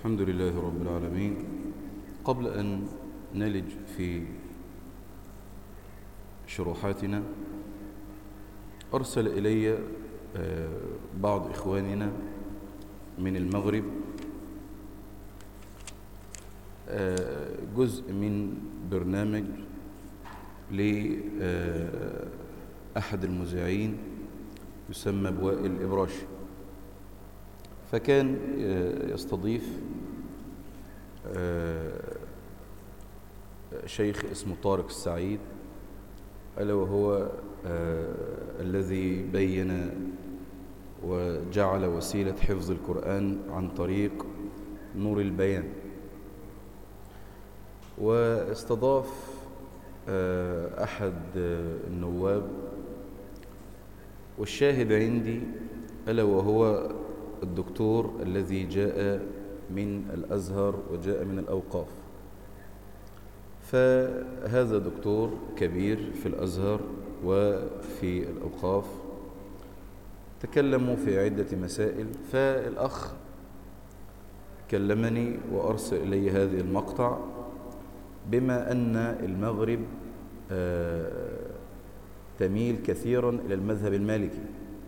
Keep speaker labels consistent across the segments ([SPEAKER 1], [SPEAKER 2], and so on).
[SPEAKER 1] الحمد لله رب العالمين قبل أن نلج في شروحاتنا أرسل إلي آه، بعض إخواننا من المغرب آه، جزء من برنامج لأحد المذيعين يسمى بوائل إبراشي فكان آه، يستضيف آه، شيخ اسمه طارق السعيد ألا وهو آه، الذي بين وجعل وسيلة حفظ القرآن عن طريق نور البيان واستضاف آه، أحد آه، النواب والشاهد عندي ألا وهو الدكتور الذي جاء من الأزهر وجاء من الأوقاف فهذا دكتور كبير في الأزهر وفي الأوقاف تكلموا في عدة مسائل فالأخ كلمني وأرسل إلي هذه المقطع بما أن المغرب آه، تميل كثيرا إلى المذهب المالكي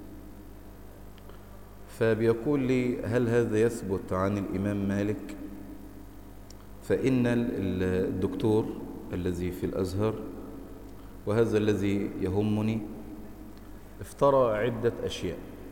[SPEAKER 1] فبيقول لي هل هذا يثبت عن الإمام مالك فإن ال- الدكتور الذي في الأزهر وهذا الذي يهمني افترى عدة أشياء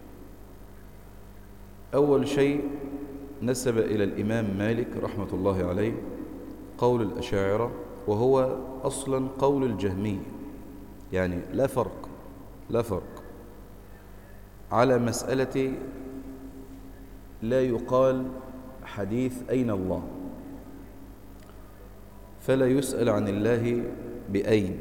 [SPEAKER 1] أول شيء نسب إلى الإمام مالك رحمة الله عليه قول الأشاعرة وهو أصلا قول الجهمية يعني لا فرق لا فرق على مسألة لا يقال حديث أين الله فلا يسأل عن الله بأين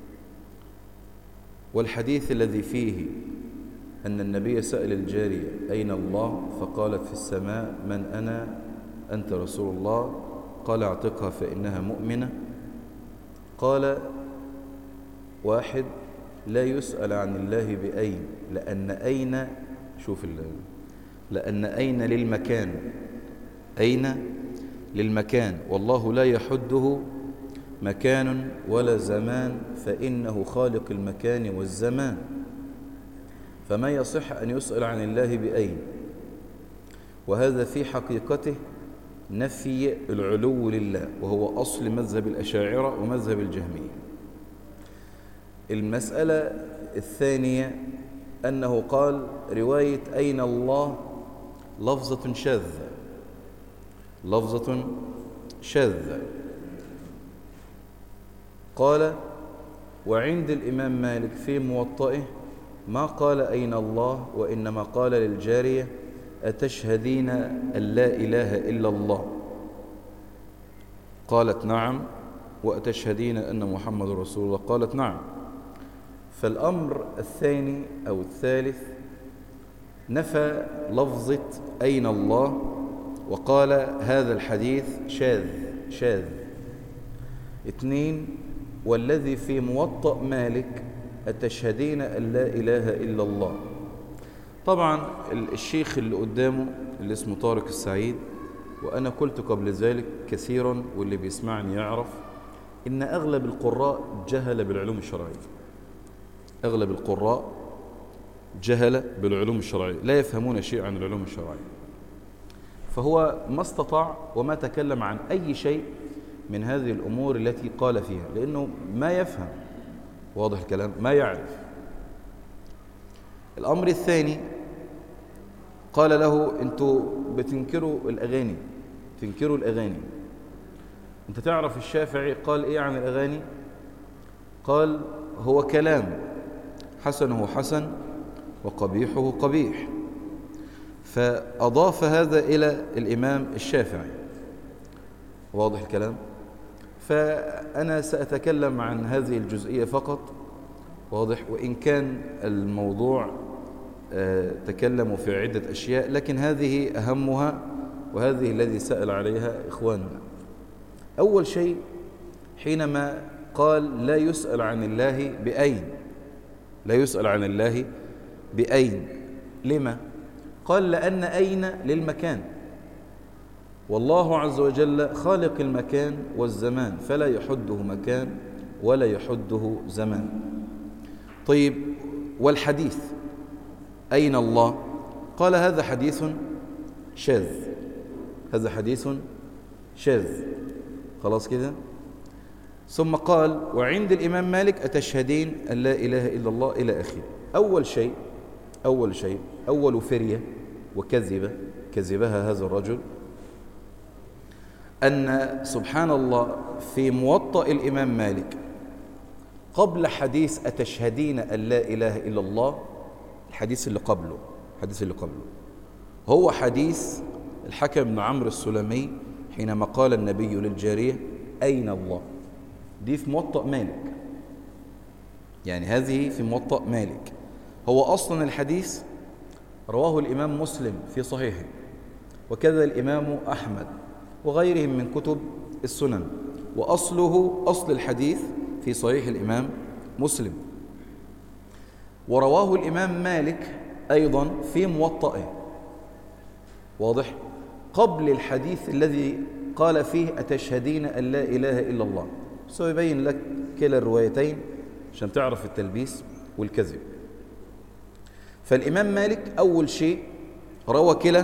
[SPEAKER 1] والحديث الذي فيه أن النبي سأل الجارية أين الله فقالت في السماء من أنا أنت رسول الله قال اعتقها فإنها مؤمنة قال واحد لا يسأل عن الله بأين لأن أين شوف ال لأن أين للمكان أين للمكان والله لا يحده مكان ولا زمان فإنه خالق المكان والزمان فما يصح أن يسأل عن الله بأين وهذا في حقيقته نفي العلو لله وهو أصل مذهب الأشاعرة ومذهب الجهمية المسألة الثانية أنه قال رواية أين الله لفظة شاذة لفظة شاذة قال وعند الإمام مالك في موطئه ما قال أين الله وإنما قال للجارية أتشهدين أن لا إله إلا الله قالت نعم وأتشهدين أن محمد رسول الله قالت نعم فالأمر الثاني أو الثالث نفى لفظة أين الله وقال هذا الحديث شاذ شاذ اثنين والذي في موطأ مالك أتشهدين أن لا إله إلا الله طبعا الشيخ اللي قدامه اللي اسمه طارق السعيد وأنا قلت قبل ذلك كثيرا واللي بيسمعني يعرف إن أغلب القراء جهل بالعلوم الشرعية أغلب القراء جهل بالعلوم الشرعية لا يفهمون شيء عن العلوم الشرعية فهو ما استطاع وما تكلم عن أي شيء من هذه الأمور التي قال فيها لأنه ما يفهم واضح الكلام ما يعرف الأمر الثاني قال له أنتوا بتنكروا الأغاني تنكروا الأغاني أنت تعرف الشافعي قال إيه عن الأغاني قال هو كلام حسنه حسن وقبيحه قبيح فأضاف هذا إلى الإمام الشافعي واضح الكلام فأنا سأتكلم عن هذه الجزئية فقط واضح وإن كان الموضوع آه، تكلموا في عدة أشياء لكن هذه أهمها وهذه الذي سأل عليها إخواننا أول شيء حينما قال لا يسأل عن الله بأين لا يسأل عن الله بأين لما قال لأن أين للمكان والله عز وجل خالق المكان والزمان فلا يحده مكان ولا يحده زمان طيب والحديث أين الله قال هذا حديث شاذ هذا حديث شاذ خلاص كده ثم قال وعند الإمام مالك أتشهدين أن لا إله إلا الله إلى آخره أول شيء أول شيء أول فرية وكذبة كذبها هذا الرجل أن سبحان الله في موطأ الإمام مالك قبل حديث أتشهدين أن لا إله إلا الله الحديث اللي قبله الحديث اللي قبله هو حديث الحكم بن عمرو السلمي حينما قال النبي للجارية أين الله دي في موطأ مالك يعني هذه في موطأ مالك هو أصلا الحديث رواه الإمام مسلم في صحيحه وكذا الإمام أحمد وغيرهم من كتب السنن وأصله أصل الحديث في صحيح الإمام مسلم ورواه الإمام مالك أيضا في موطئه واضح قبل الحديث الذي قال فيه أتشهدين أن لا إله إلا الله سيبين لك كلا الروايتين عشان تعرف التلبيس والكذب فالإمام مالك أول شيء روى كلا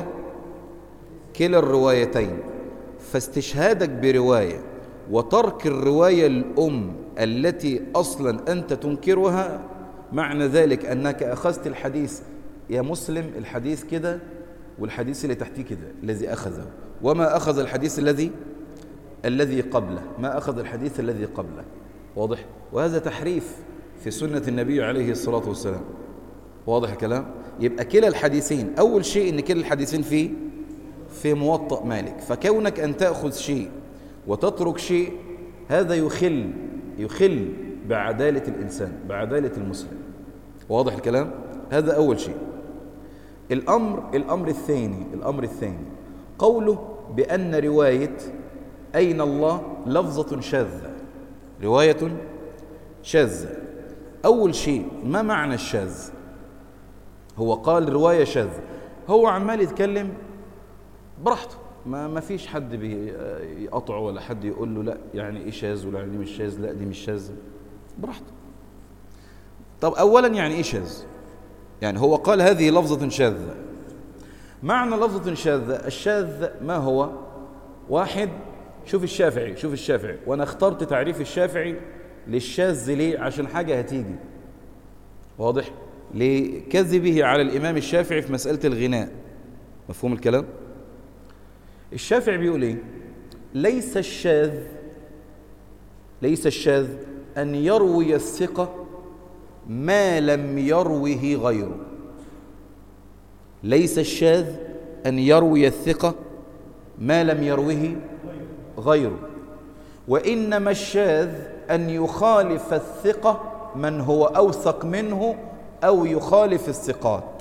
[SPEAKER 1] كلا الروايتين فاستشهادك برواية وترك الرواية الأم التي أصلا أنت تنكرها معنى ذلك أنك أخذت الحديث يا مسلم الحديث كده والحديث اللي تحتيه كده الذي أخذه وما أخذ الحديث الذي الذي قبله ما أخذ الحديث الذي قبله واضح وهذا تحريف في سنة النبي عليه الصلاة والسلام واضح الكلام يبقى كلا الحديثين أول شيء أن كلا الحديثين في في موطأ مالك فكونك أن تأخذ شيء وتترك شيء هذا يخل يخل بعدالة الإنسان بعدالة المسلم واضح الكلام هذا أول شيء الأمر الأمر الثاني الأمر الثاني قوله بأن رواية أين الله لفظة شاذة رواية شاذة أول شيء ما معنى الشاذ هو قال رواية شاذة هو عمال يتكلم براحته ما ما فيش حد بيقطعه ولا حد يقول له لا يعني ايه شاذ ولا دي مش شاذ لا دي مش شاذ براحته طب اولا يعني ايه شاذ يعني هو قال هذه لفظة شاذة معنى لفظة شاذة الشاذ ما هو واحد شوف الشافعي شوف الشافعي وانا اخترت تعريف الشافعي للشاذ ليه عشان حاجة هتيجي واضح لكذبه على الإمام الشافعي في مسألة الغناء مفهوم الكلام الشافعي بيقول ايه ليس الشاذ ليس الشاذ أن يروي الثقة ما لم يروه غيره ليس الشاذ أن يروي الثقة ما لم يروه غيره وإنما الشاذ أن يخالف الثقة من هو أوثق منه أو يخالف الثقات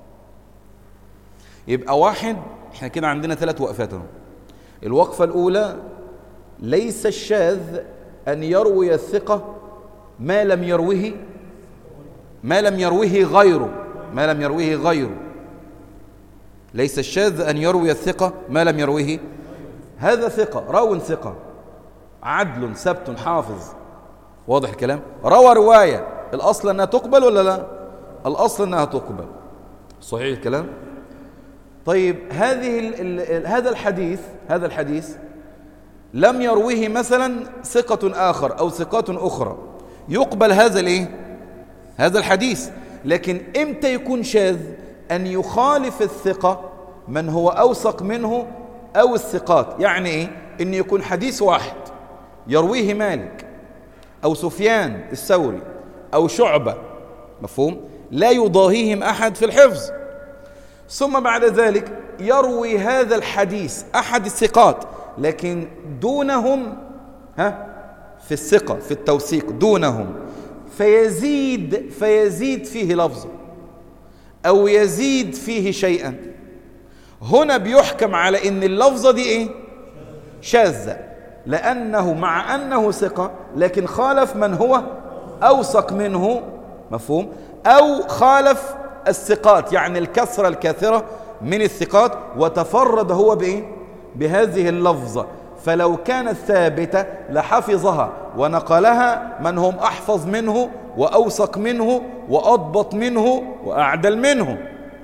[SPEAKER 1] يبقى واحد احنا كده عندنا ثلاث وقفات اهو الوقفة الأولى ليس الشاذ أن يروي الثقة ما لم يروه ما لم يروه غيره ما لم يروه غيره ليس الشاذ أن يروي الثقة ما لم يروه هذا ثقة راو ثقة عدل سبت حافظ واضح الكلام روى رواية الأصل أنها تقبل ولا لا الأصل أنها تقبل صحيح الكلام طيب هذه ال ال هذا الحديث هذا الحديث لم يروه مثلا ثقة آخر أو ثقات أخرى يقبل هذا الايه هذا الحديث لكن امتى يكون شاذ أن يخالف الثقة من هو أوثق منه أو الثقات يعني إيه أن يكون حديث واحد يرويه مالك أو سفيان الثوري أو شعبة مفهوم لا يضاهيهم أحد في الحفظ ثم بعد ذلك يروي هذا الحديث أحد الثقات لكن دونهم ها في الثقة في التوثيق دونهم فيزيد فيزيد فيه لفظه أو يزيد فيه شيئا هنا بيحكم على ان اللفظة دي ايه شاذة لأنه مع أنه ثقة لكن خالف من هو أوثق منه مفهوم أو خالف الثقات يعني الكثرة الكاثرة من الثقات وتفرد هو بإيه بهذه اللفظة فلو كانت ثابتة لحفظها ونقلها من هم أحفظ منه وأوثق منه وأضبط منه وأعدل منه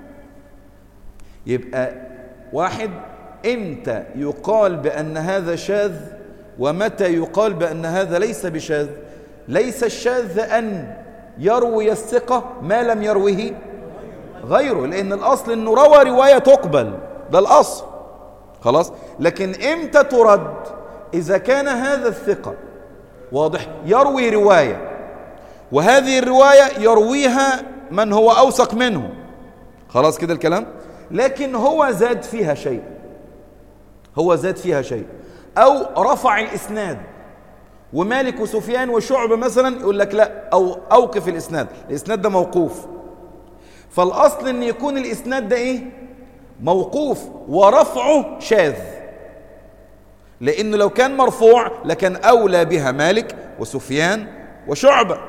[SPEAKER 1] يبقى واحد امتى يقال بأن هذا شاذ ومتى يقال بأن هذا ليس بشاذ ليس الشاذ أن يروي الثقة ما لم يروه غيره لأن الأصل أنه روى رواية تقبل ده الأصل خلاص لكن امتى ترد إذا كان هذا الثقة واضح يروي رواية وهذه الرواية يرويها من هو أوثق منه خلاص كده الكلام لكن هو زاد فيها شيء هو زاد فيها شيء أو رفع الإسناد ومالك وسفيان وشعب مثلا يقول لك لا أو أوقف الإسناد الإسناد ده موقوف فالأصل أن يكون الإسناد ده إيه موقوف ورفعه شاذ لأنه لو كان مرفوع لكان أولى بها مالك وسفيان وشعبة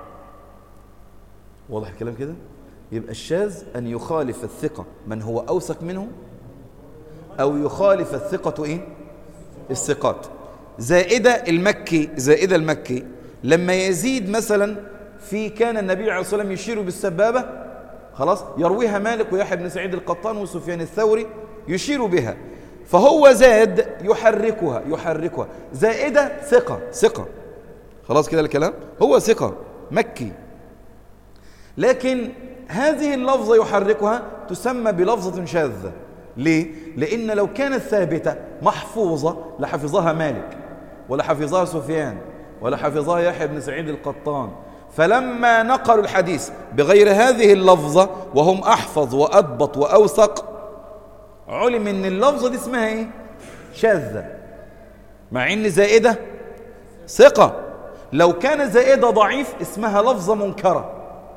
[SPEAKER 1] واضح الكلام كده يبقى الشاذ أن يخالف الثقة من هو أوثق منه أو يخالف الثقة إيه الثقات زائدة المكي زائدة المكي لما يزيد مثلا في كان النبي عليه الصلاة والسلام يشير بالسبابة خلاص يرويها مالك ويحيى بن سعيد القطان وسفيان الثوري يشير بها فهو زاد يحركها يحركها زائدة ثقة ثقة خلاص كده الكلام هو ثقة مكي لكن هذه اللفظة يحركها تسمى بلفظة شاذة ليه؟ لأن لو كانت ثابتة محفوظة لحفظها مالك ولا حفظها سفيان ولا حفظها يحيى بن سعيد القطان فلما نقلوا الحديث بغير هذه اللفظة وهم أحفظ وأضبط وأوثق علم ان اللفظة دي اسمها ايه شاذة مع ان زائدة ثقة لو كان زائدة ضعيف اسمها لفظة منكرة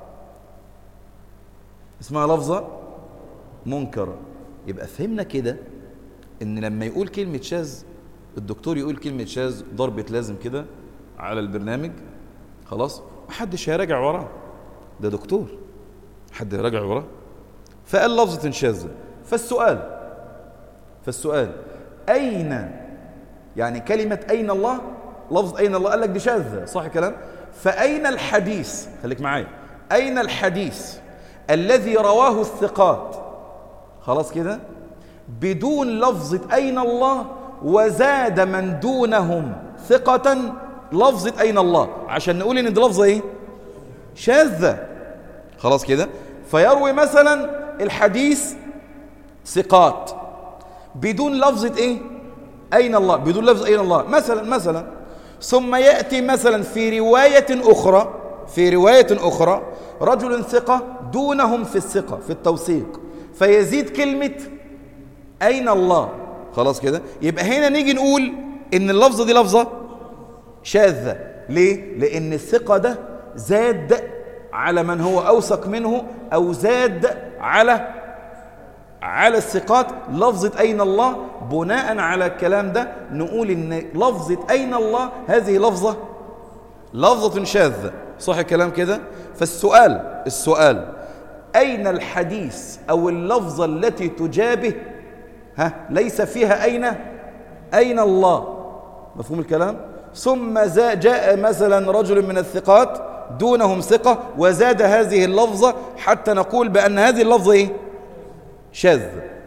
[SPEAKER 1] اسمها لفظة منكرة يبقى فهمنا كده ان لما يقول كلمة شاذ الدكتور يقول كلمة شاذ ضربة لازم كده على البرنامج خلاص محدش هيراجع وراه ده دكتور حد يراجع وراه فقال لفظة شاذة فالسؤال فالسؤال أين يعني كلمة أين الله لفظ أين الله قال لك دي شاذة صح الكلام فأين الحديث خليك معايا أين الحديث الذي رواه الثقات خلاص كده بدون لفظة أين الله وزاد من دونهم ثقة لفظة أين الله عشان نقول إن دي لفظة إيه شاذة خلاص كده فيروي مثلا الحديث ثقات بدون لفظة إيه أين الله بدون لفظ أين الله مثلا مثلا ثم يأتي مثلا في رواية أخرى في رواية أخرى رجل ثقة دونهم في الثقة في التوثيق فيزيد كلمة أين الله خلاص كده يبقى هنا نيجي نقول إن اللفظة دي لفظة شاذة ليه؟ لأن الثقة ده زاد على من هو أوثق منه أو زاد على على الثقات لفظة أين الله بناء على الكلام ده نقول إن لفظة أين الله هذه لفظة لفظة شاذة صح الكلام كده فالسؤال السؤال أين الحديث أو اللفظة التي تجابه ها ليس فيها أين أين الله مفهوم الكلام ثم جاء مثلا رجل من الثقات دونهم ثقة وزاد هذه اللفظة حتى نقول بأن هذه اللفظة إيه؟ شاذ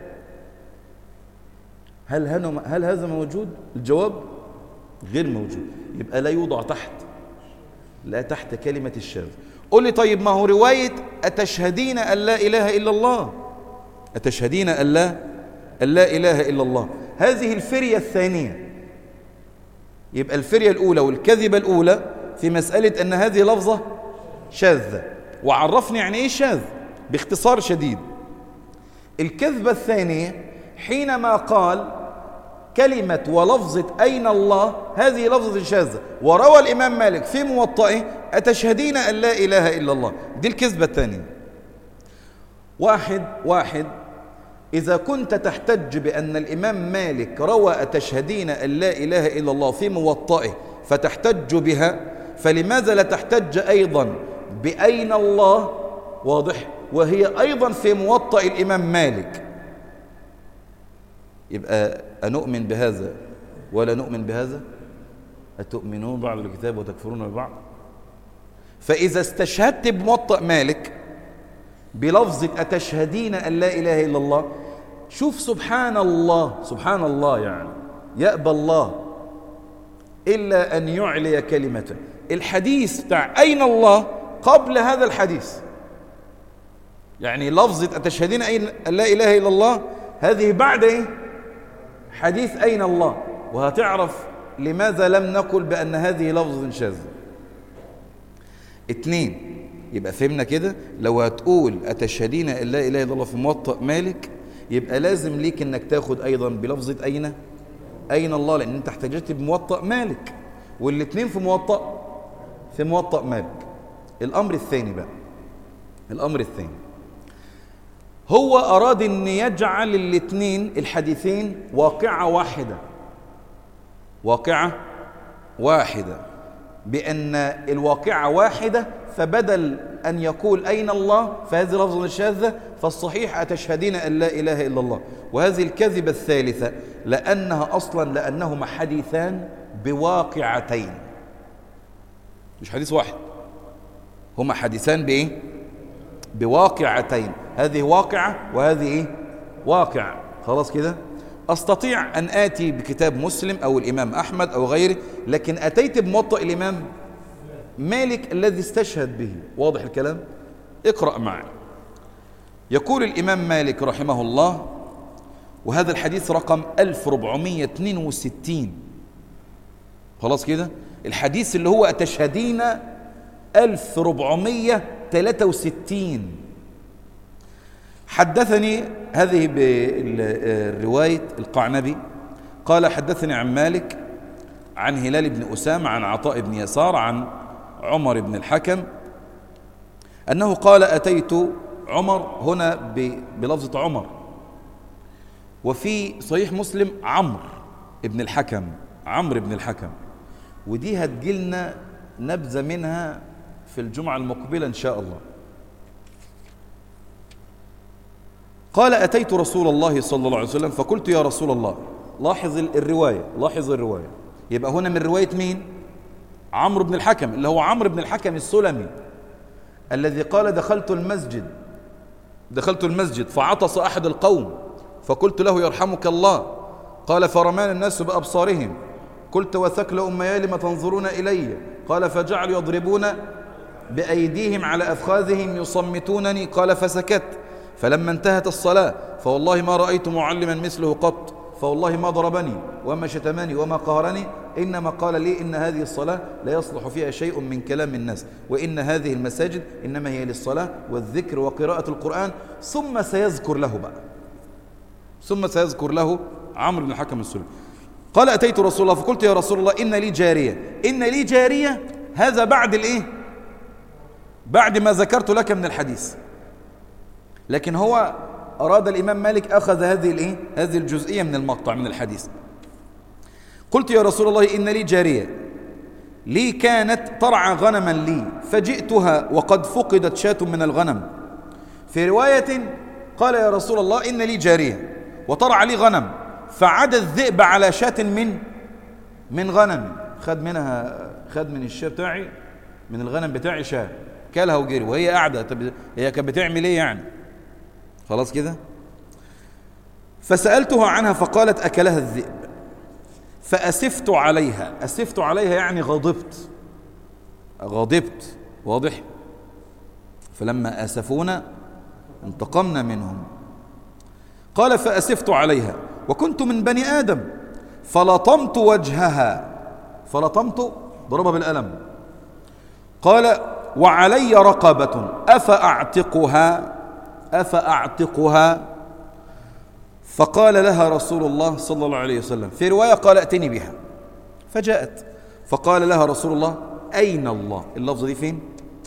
[SPEAKER 1] هل, هل هذا موجود؟ الجواب غير موجود يبقى لا يوضع تحت لا تحت كلمة الشاذ قل لي طيب ما هو رواية أتشهدين أن لا إله إلا الله أتشهدين أن لا, أن لا إله إلا الله هذه الفرية الثانية يبقى الفرية الأولى والكذبة الأولى في مسألة أن هذه لفظة شاذة وعرفني يعني إيه شاذ باختصار شديد الكذبة الثانية حينما قال كلمة ولفظة أين الله هذه لفظة شاذة وروى الإمام مالك في موطئه أتشهدين أن لا إله إلا الله دي الكذبة الثانية واحد واحد إذا كنت تحتج بأن الإمام مالك روى أتشهدين أن لا إله إلا الله في موطئه فتحتج بها فلماذا لا تحتج أيضا بأين الله واضح وهي أيضا في موطئ الإمام مالك يبقى أنؤمن بهذا ولا نؤمن بهذا أتؤمنون بعض الكتاب وتكفرون ببعض فإذا استشهدت بموطأ مالك بلفظة أتشهدين أن لا إله إلا الله شوف سبحان الله سبحان الله يعني يأبى الله إلا أن يعلي كلمته الحديث بتاع أين الله قبل هذا الحديث يعني لفظة أتشهدين أن لا إله إلا الله هذه بعد إيه؟ حديث أين الله وهتعرف لماذا لم نقل بأن هذه لفظة شاذة اتنين يبقى فهمنا كده لو هتقول أتشهدين أن لا إله إلا الله في موطأ مالك يبقى لازم ليك انك تاخد ايضا بلفظة اين اين الله لان انت احتجت بموطأ مالك والاثنين في موطأ في موطأ مالك الامر الثاني بقى الامر الثاني هو اراد ان يجعل الاثنين الحديثين واقعة واحدة واقعة واحدة بأن الواقعة واحدة فبدل أن يقول أين الله فهذه لفظة شاذة فالصحيح أتشهدين أن لا إله إلا الله وهذه الكذبة الثالثة لأنها أصلا لأنهما حديثان بواقعتين مش حديث واحد هما حديثان بإيه؟ بواقعتين هذه واقعة وهذه إيه؟ واقع خلاص كده أستطيع أن آتي بكتاب مسلم أو الإمام أحمد أو غيره لكن أتيت بموطأ الإمام مالك الذي استشهد به واضح الكلام اقرأ معي يقول الإمام مالك رحمه الله وهذا الحديث رقم 1462 خلاص كده الحديث اللي هو أتشهدين 1463 حدثني هذه بالرواية القعنبي قال حدثني عن مالك عن هلال بن أسامة عن عطاء بن يسار عن عمر بن الحكم أنه قال أتيت عمر هنا بلفظة عمر وفي صحيح مسلم عمرو ابن الحكم عمرو بن الحكم ودي هتجيلنا نبذة منها في الجمعة المقبلة إن شاء الله قال أتيت رسول الله صلى الله عليه وسلم فقلت يا رسول الله لاحظ الرواية لاحظ الرواية يبقى هنا من رواية مين عمرو بن الحكم اللي هو عمرو بن الحكم السلمي الذي قال دخلت المسجد دخلت المسجد فعطس أحد القوم فقلت له يرحمك الله قال فرمان الناس بأبصارهم قلت وثكل أميال لم تنظرون إلي قال فجعلوا يضربون بأيديهم على أفخاذهم يصمتونني قال فسكت فلما انتهت الصلاة فوالله ما رأيت معلما مثله قط فوالله ما ضربني وما شتمني وما قهرني إنما قال لي إن هذه الصلاة لا يصلح فيها شيء من كلام الناس وإن هذه المساجد إنما هي للصلاة والذكر وقراءة القرآن ثم سيذكر له بقى ثم سيذكر له عمرو بن الحكم السلمي قال أتيت رسول الله فقلت يا رسول الله إن لي جارية إن لي جارية هذا بعد الإيه بعد ما ذكرت لك من الحديث لكن هو أراد الإمام مالك أخذ هذه الإيه؟ هذه الجزئية من المقطع من الحديث قلت يا رسول الله إن لي جارية لي كانت ترعى غنما لي فجئتها وقد فقدت شاة من الغنم في رواية قال يا رسول الله إن لي جارية وترعى لي غنم فعد الذئب على شاة من من غنم خد منها خد من الشاة بتاعي من الغنم بتاعي شاة كلها وجري وهي قاعدة طب هي كانت بتعمل ايه يعني خلاص كده فسألتها عنها فقالت أكلها الذئب فأسفت عليها أسفت عليها يعني غضبت غضبت واضح فلما آسفونا انتقمنا منهم قال فأسفت عليها وكنت من بني آدم فلطمت وجهها فلطمت ضربها بالألم قال وعلي رقبة أفأعتقها أفأعتقها فقال لها رسول الله صلى الله عليه وسلم في رواية قال ائتني بها فجاءت فقال لها رسول الله أين الله اللفظة دي فين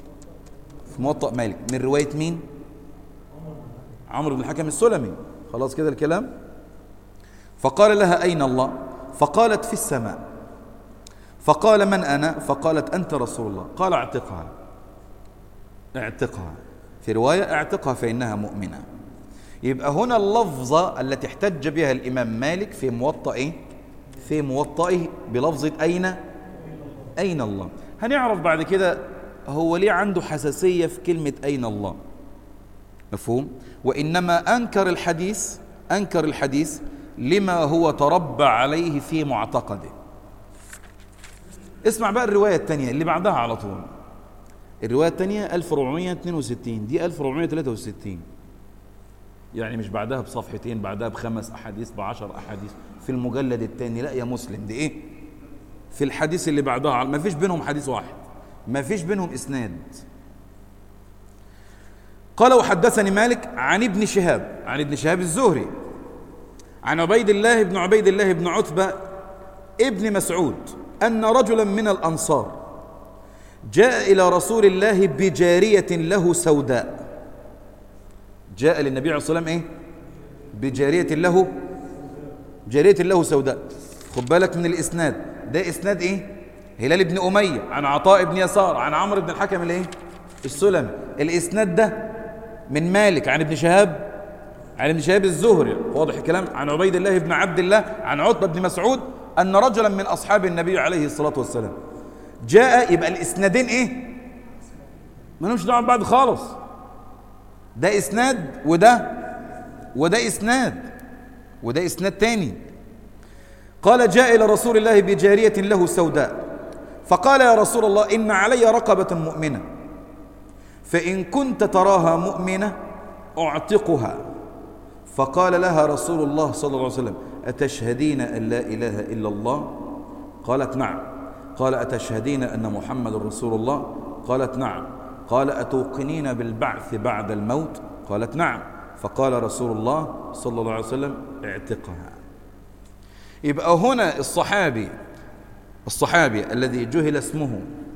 [SPEAKER 1] في موطأ مالك من رواية مين عمرو بن الحكم السلمي خلاص كده الكلام فقال لها أين الله فقالت في السماء فقال من أنا فقالت أنت رسول الله قال اعتقها اعتقها في رواية اعتقها فإنها مؤمنة يبقى هنا اللفظة التي احتج بها الإمام مالك في موطأ إيه؟ في موطئه بلفظة أين أين الله هنعرف بعد كده هو ليه عنده حساسية في كلمة أين الله مفهوم وإنما أنكر الحديث أنكر الحديث لما هو تربى عليه في معتقده اسمع بقى الرواية الثانية اللي بعدها على طول الرواية الثانية 1462 دي 1463 يعني مش بعدها بصفحتين بعدها بخمس أحاديث بعشر أحاديث في المجلد الثاني لا يا مسلم دي إيه في الحديث اللي بعدها ما فيش بينهم حديث واحد ما فيش بينهم إسناد قال وحدثني مالك عن ابن شهاب عن ابن شهاب الزهري عن عبيد الله بن عبيد الله بن عتبة ابن مسعود أن رجلا من الأنصار جاء إلى رسول الله بجارية له سوداء جاء للنبي عليه الصلاة والسلام إيه بجارية له جارية له سوداء خد بالك من الإسناد ده إسناد إيه هلال بن أمية عن عطاء بن يسار عن عمرو بن الحكم الإيه السلمي الإسناد ده من مالك عن ابن شهاب عن ابن شهاب الزهري واضح الكلام عن عبيد الله بن عبد الله عن عتبة بن مسعود أن رجلا من أصحاب النبي عليه الصلاة والسلام جاء يبقى الإسنادين إيه ما لهمش دعوة بعد خالص ده إسناد وده وده إسناد وده إسناد تاني قال جاء إلى رسول الله بجارية له سوداء فقال يا رسول الله إن علي رقبة مؤمنة فإن كنت تراها مؤمنة أعتقها فقال لها رسول الله صلى الله عليه وسلم أتشهدين أن لا إله إلا الله قالت نعم قال أتشهدين أن محمد رسول الله قالت نعم قال أتوقنين بالبعث بعد الموت قالت نعم فقال رسول الله صلى الله عليه وسلم اعتقها يبقى هنا الصحابي الصحابي الذي جهل اسمه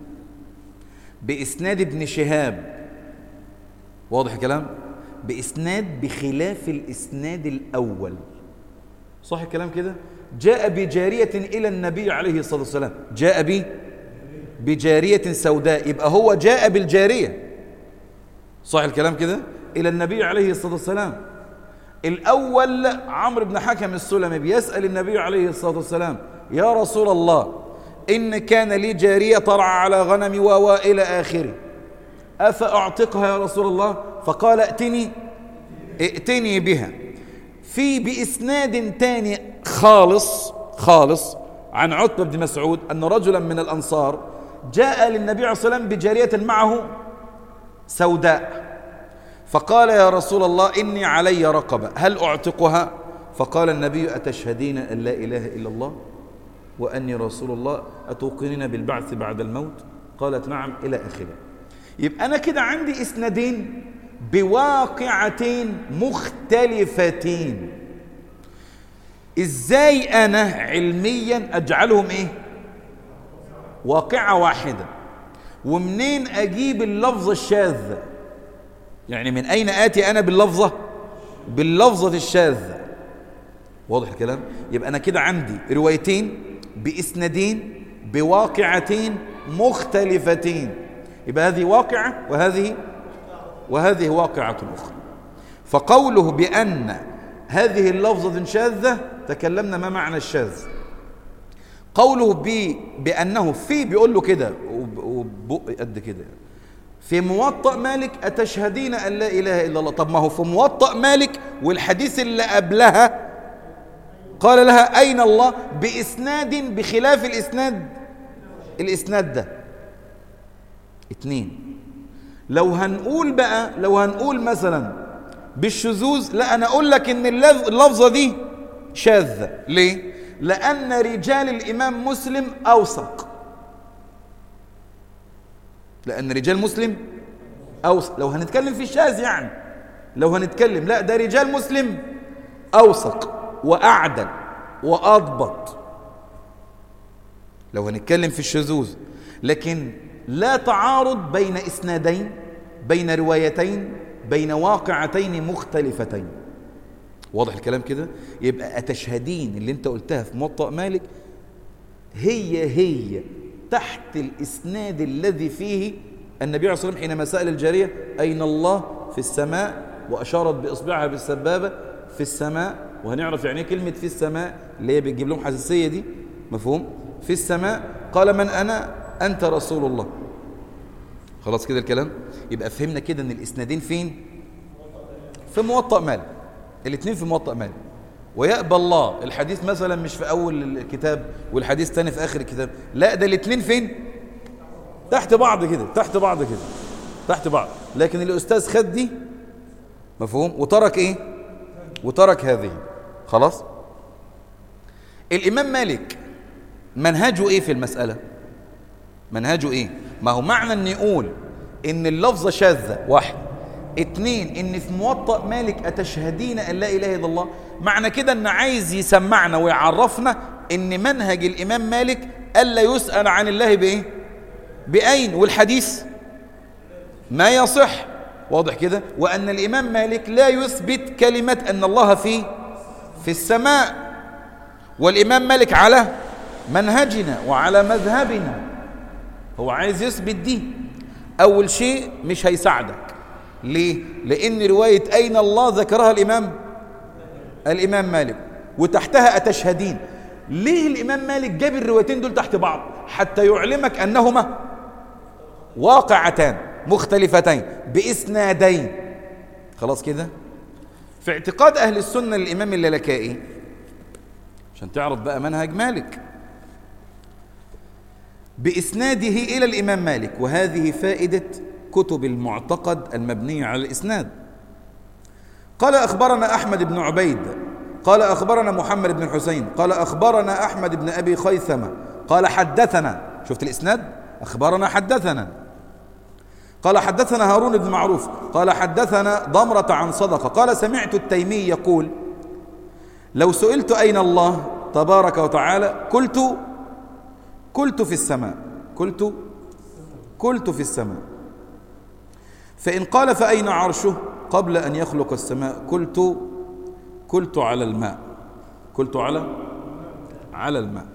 [SPEAKER 1] بإسناد ابن شهاب واضح الكلام بإسناد بخلاف الإسناد الأول صح الكلام كده جاء بجارية إلى النبي عليه الصلاة والسلام جاء ب بجارية سوداء يبقى هو جاء بالجارية صح الكلام كده إلى النبي عليه الصلاة والسلام الأول عمرو بن حكم السلمي بيسأل النبي عليه الصلاة والسلام يا رسول الله إن كان لي جارية ترعى على غنمي وإلى آخره أفأعتقها يا رسول الله فقال ائتني ائتني بها في بإسناد تاني خالص خالص عن عتبة بن مسعود أن رجلا من الأنصار جاء للنبي عليه الصلاة والسلام بجارية معه سوداء فقال يا رسول الله إني علي رقبة هل أعتقها فقال النبي أتشهدين أن لا إله إلا الله وأني رسول الله أتوقنين بالبعث بعد الموت قالت نعم إلى آخره يبقى أنا كده عندي إسنادين بواقعتين مختلفتين إزاي أنا علميا أجعلهم إيه واقعة واحدة ومنين أجيب اللفظة الشاذة يعني من أين آتي أنا باللفظة باللفظة الشاذة واضح الكلام يبقى أنا كده عندي روايتين بإسنادين بواقعتين مختلفتين يبقى هذه واقعة وهذه وهذه واقعة أخرى فقوله بأن هذه اللفظة شاذة تكلمنا ما معنى الشاذ قوله ب بأنه في بيقول له كده وبق قد كده في موطأ مالك أتشهدين أن لا إله إلا الله طب ما هو في موطأ مالك والحديث اللي قبلها قال لها أين الله بإسناد بخلاف الإسناد الإسناد ده اتنين لو هنقول بقى لو هنقول مثلا بالشذوذ لا أنا أقول لك إن اللفظة دي شاذة ليه؟ لأن رجال الإمام مسلم أوثق لأن رجال مسلم أوثق لو هنتكلم في الشاذ يعني لو هنتكلم لا ده رجال مسلم أوثق وأعدل وأضبط لو هنتكلم في الشذوذ لكن لا تعارض بين إسنادين بين روايتين بين واقعتين مختلفتين واضح الكلام كده يبقى أتشهدين اللي انت قلتها في موطأ مالك هي هي تحت الإسناد الذي فيه النبي عليه الصلاة والسلام حينما سأل الجارية أين الله في السماء وأشارت بإصبعها بالسبابة في السماء وهنعرف يعني ايه كلمة في السماء اللي هي بتجيب لهم حساسية دي مفهوم في السماء قال من أنا أنت رسول الله خلاص كده الكلام يبقى فهمنا كده ان الاسنادين فين في موطأ مالك الاثنين في موطأ مالك ويأبى الله الحديث مثلا مش في أول الكتاب والحديث تاني في آخر الكتاب لا ده الاثنين فين تحت بعض كده تحت بعض كده تحت بعض لكن الأستاذ خد دي مفهوم وترك إيه وترك هذه خلاص الإمام مالك منهجه إيه في المسألة منهجه إيه ما هو معنى أن يقول إن اللفظة شاذة واحد اتنين ان في موطأ مالك اتشهدين ان لا اله الا الله معنى كده ان عايز يسمعنا ويعرفنا ان منهج الامام مالك الا يسأل عن الله بايه باين والحديث ما يصح واضح كده وان الامام مالك لا يثبت كلمة ان الله في في السماء والامام مالك على منهجنا وعلى مذهبنا هو عايز يثبت دي اول شيء مش هيساعدك ليه؟ لأن رواية أين الله ذكرها الإمام الإمام مالك وتحتها أتشهدين ليه الإمام مالك جاب الروايتين دول تحت بعض حتى يعلمك أنهما واقعتان مختلفتين بإسنادين خلاص كده في اعتقاد أهل السنة للإمام اللالكائي عشان تعرف بقى منهج مالك بإسناده إلى الإمام مالك وهذه فائدة كتب المعتقد المبنية على الإسناد قال أخبرنا أحمد بن عبيد قال أخبرنا محمد بن الحسين قال أخبرنا أحمد بن أبي خيثمة قال حدثنا شفت الإسناد أخبرنا حدثنا قال حدثنا هارون بن معروف قال حدثنا ضمرة عن صدقة قال سمعت التيمي يقول لو سئلت أين الله تبارك وتعالى قلت قلت في السماء قلت قلت في السماء فإن قال فأين عرشه قبل أن يخلق السماء قلت قلت على الماء قلت على على الماء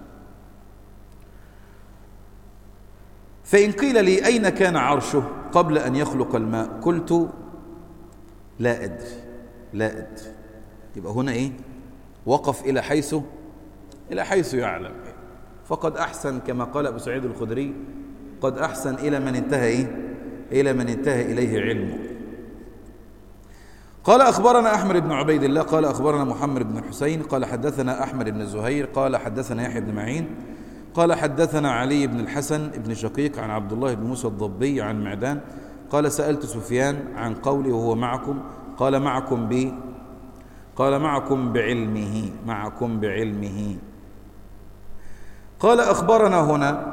[SPEAKER 1] فإن قيل لي أين كان عرشه قبل أن يخلق الماء قلت لا أدري لا أدري يبقى هنا إيه وقف إلى حيث إلى حيث يعلم فقد أحسن كما قال أبو سعيد الخدري قد أحسن إلى من انتهى إيه إلى من انتهى إليه علمه قال أخبرنا أحمد بن عبيد الله قال أخبرنا محمد بن الحسين قال حدثنا أحمد بن زهير قال حدثنا يحيى بن معين قال حدثنا علي بن الحسن بن شقيق عن عبد الله بن موسى الضبي عن معدان قال سألت سفيان عن قولي وهو معكم قال معكم ب قال معكم بعلمه معكم بعلمه قال أخبرنا هنا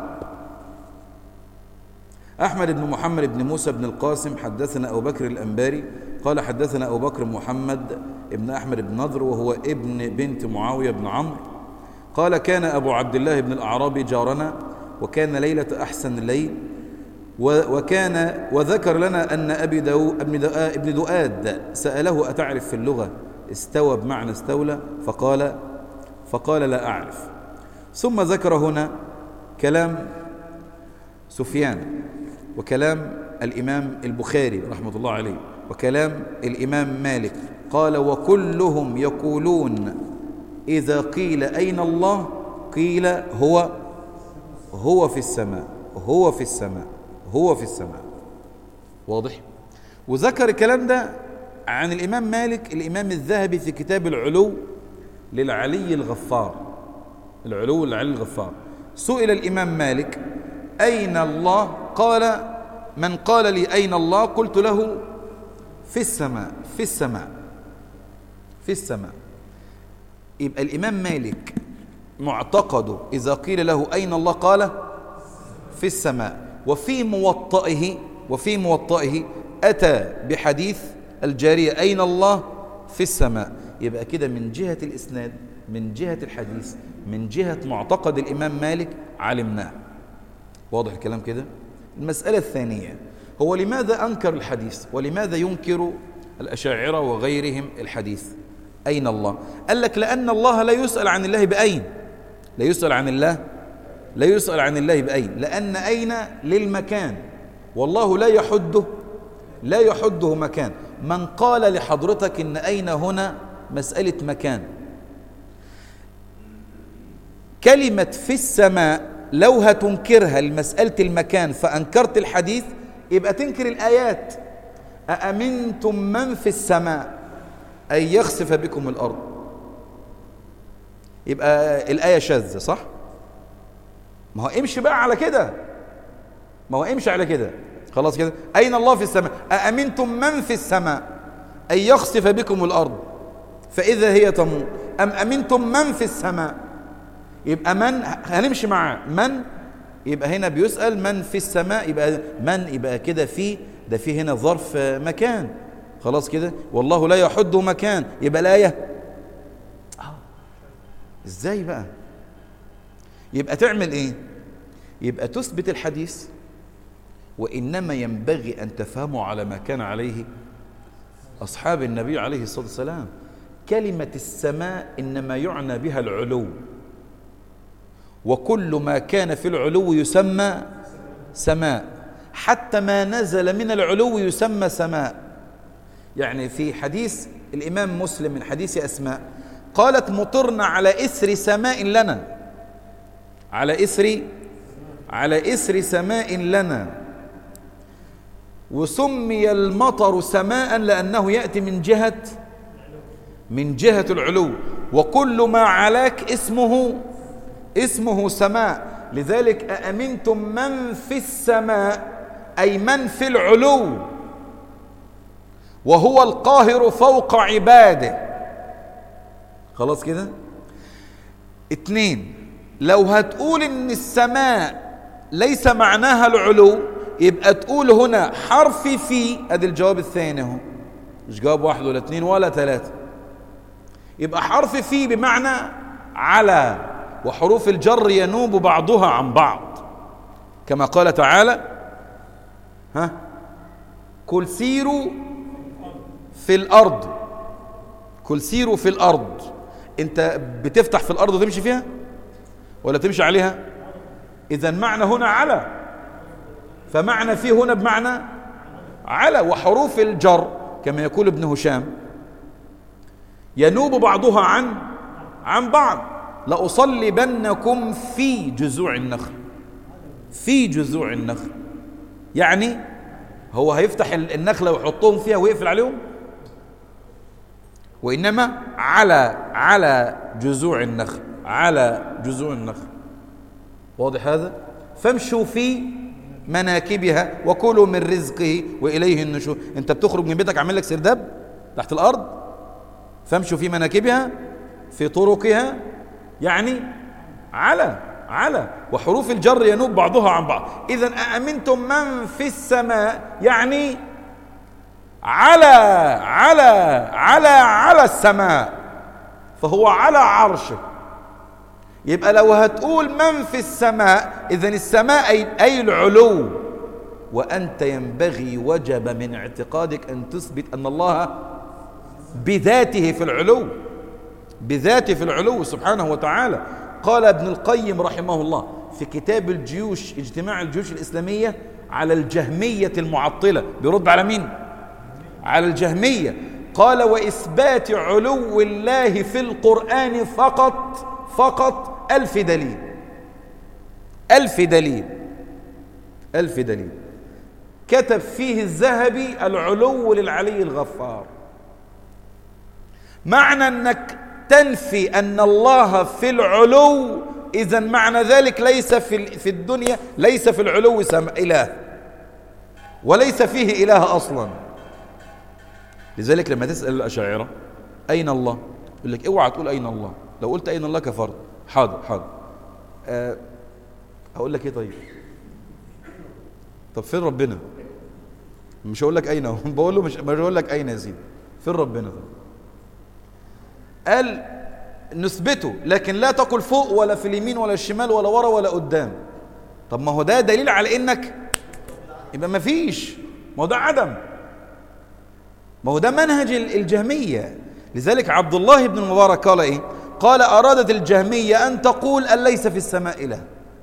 [SPEAKER 1] أحمد بن محمد بن موسى بن القاسم حدثنا أبو بكر الأنباري قال حدثنا أبو بكر محمد بن أحمد بن نضر وهو ابن بنت معاوية بن عمرو قال كان أبو عبد الله بن الأعرابي جارنا وكان ليلة أحسن الليل وكان وذكر لنا أن أبي دو ابن دؤاد سأله أتعرف في اللغة استوى بمعنى استولى فقال فقال لا أعرف ثم ذكر هنا كلام سفيان وكلام الإمام البخاري رحمة الله عليه وكلام الإمام مالك قال وكلهم يقولون إذا قيل أين الله قيل هو هو في السماء هو في السماء هو في السماء واضح وذكر الكلام ده عن الإمام مالك الإمام الذهبي في كتاب العلو للعلي الغفار العلو للعلي الغفار سئل الإمام مالك أين الله قال من قال لي أين الله قلت له في السماء في السماء في السماء يبقى الإمام مالك معتقده إذا قيل له أين الله قال في السماء وفي موطئه وفي موطئه أتى بحديث الجارية أين الله في السماء يبقى كده من جهة الإسناد من جهة الحديث من جهة معتقد الإمام مالك علمناه واضح الكلام كده المسألة الثانية هو لماذا أنكر الحديث ولماذا ينكر الأشاعرة وغيرهم الحديث أين الله قال لك لأن الله لا يسأل عن الله بأين لا يسأل عن الله لا يسأل عن الله بأين لأن أين للمكان والله لا يحده لا يحده مكان من قال لحضرتك إن أين هنا مسألة مكان كلمة في السماء لو هتنكرها لمسألة المكان فأنكرت الحديث يبقى تنكر الآيات أأمنتم من في السماء أن يخسف بكم الأرض يبقى الآية شاذة صح؟ ما هو امشي بقى على كده ما هو امشي على كده خلاص كده أين الله في السماء أأمنتم من في السماء أن يخسف بكم الأرض فإذا هي تموت أم أمنتم من في السماء يبقى من هنمشي معاه من يبقى هنا بيسأل من في السماء يبقى من يبقى كده في ده في هنا ظرف مكان خلاص كده والله لا يحد مكان يبقى الآية ازاي بقى يبقى تعمل ايه يبقى تثبت الحديث وإنما ينبغي أن تفهموا على ما كان عليه أصحاب النبي عليه الصلاة والسلام كلمة السماء إنما يعنى بها العلو وكل ما كان في العلو يسمى سماء حتى ما نزل من العلو يسمى سماء يعني في حديث الإمام مسلم من حديث أسماء قالت مطرنا على إثر سماء لنا على إثر على إثر سماء لنا وسمي المطر سماء لأنه يأتي من جهة من جهة العلو وكل ما علاك اسمه اسمه سماء لذلك أأمنتم من في السماء أي من في العلو وهو القاهر فوق عباده خلاص كده اتنين لو هتقول ان السماء ليس معناها العلو يبقى تقول هنا حرف في ادي الجواب الثاني اهو مش جواب واحد ولا اتنين ولا ثلاثة يبقى حرف في بمعنى على وحروف الجر ينوب بعضها عن بعض كما قال تعالى ها كل سيروا في الأرض كل سيروا في الأرض انت بتفتح في الأرض وتمشي فيها ولا تمشي عليها إذا معنى هنا على فمعنى فيه هنا بمعنى على وحروف الجر كما يقول ابن هشام ينوب بعضها عن عن بعض لأصلبنكم في جذوع النخل في جذوع النخل يعني هو هيفتح النخلة ويحطهم فيها ويقفل عليهم وإنما على على جذوع النخل على جذوع النخل واضح هذا فامشوا في مناكبها وكلوا من رزقه وإليه النشور انت بتخرج من بيتك عامل لك سرداب تحت الأرض فامشوا في مناكبها في طرقها يعني على على وحروف الجر ينوب بعضها عن بعض إذا أأمنتم من في السماء يعني على على على على السماء فهو على عرشه يبقى لو هتقول من في السماء إذا السماء أي, أي العلو وأنت ينبغي وجب من اعتقادك أن تثبت أن الله بذاته في العلو بذاته في العلو سبحانه وتعالى قال ابن القيم رحمه الله في كتاب الجيوش اجتماع الجيوش الإسلامية على الجهمية المعطلة بيرد على مين؟ على الجهمية قال وإثبات علو الله في القرآن فقط فقط ألف دليل ألف دليل ألف دليل كتب فيه الذهبي العلو للعلي الغفار معنى أنك تنفي أن الله في العلو إذا معنى ذلك ليس في في الدنيا ليس في العلو سم إله وليس فيه إله أصلا لذلك لما تسأل الأشاعرة أين الله يقول لك اوعى تقول أين الله لو قلت أين الله كفرت حاضر حاضر أه هقول لك إيه طيب طب فين ربنا مش هقول لك أين بقول له مش مش هقول لك أين يا سيدي فين ربنا طيب قال نثبته لكن لا تقل فوق ولا في اليمين ولا الشمال ولا ورا ولا قدام طب ما هو ده دليل على انك يبقى ما فيش ما هو ده عدم ما هو ده منهج الجهمية لذلك عبد الله بن المبارك قال ايه قال ارادت الجهمية ان تقول ان ليس في السماء اله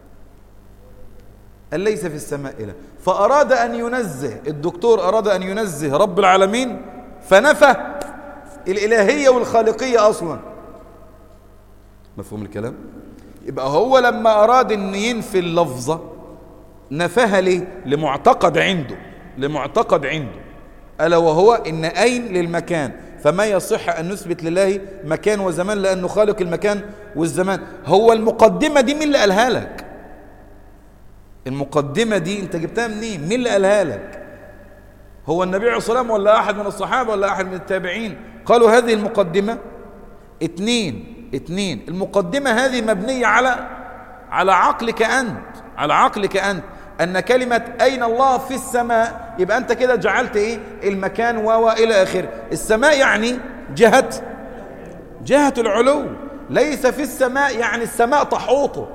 [SPEAKER 1] ان ليس في السماء اله فاراد ان ينزه الدكتور اراد ان ينزه رب العالمين فنفى الإلهية والخالقية أصلا مفهوم الكلام يبقى هو لما أراد أن ينفي اللفظة نفاها ليه لمعتقد عنده لمعتقد عنده ألا وهو إن أين للمكان فما يصح أن نثبت لله مكان وزمان لأنه خالق المكان والزمان هو المقدمة دي مين اللي قالها لك المقدمة دي انت جبتها منين مين اللي قالها لك هو النبي عليه الصلاة والسلام ولا أحد من الصحابة ولا أحد من التابعين قالوا هذه المقدمة اتنين اتنين المقدمة هذه مبنية على على عقلك أنت على عقلك أنت أن كلمة أين الله في السماء يبقى أنت كده جعلت إيه المكان و إلى آخره السماء يعني جهة جهة العلو ليس في السماء يعني السماء تحوطه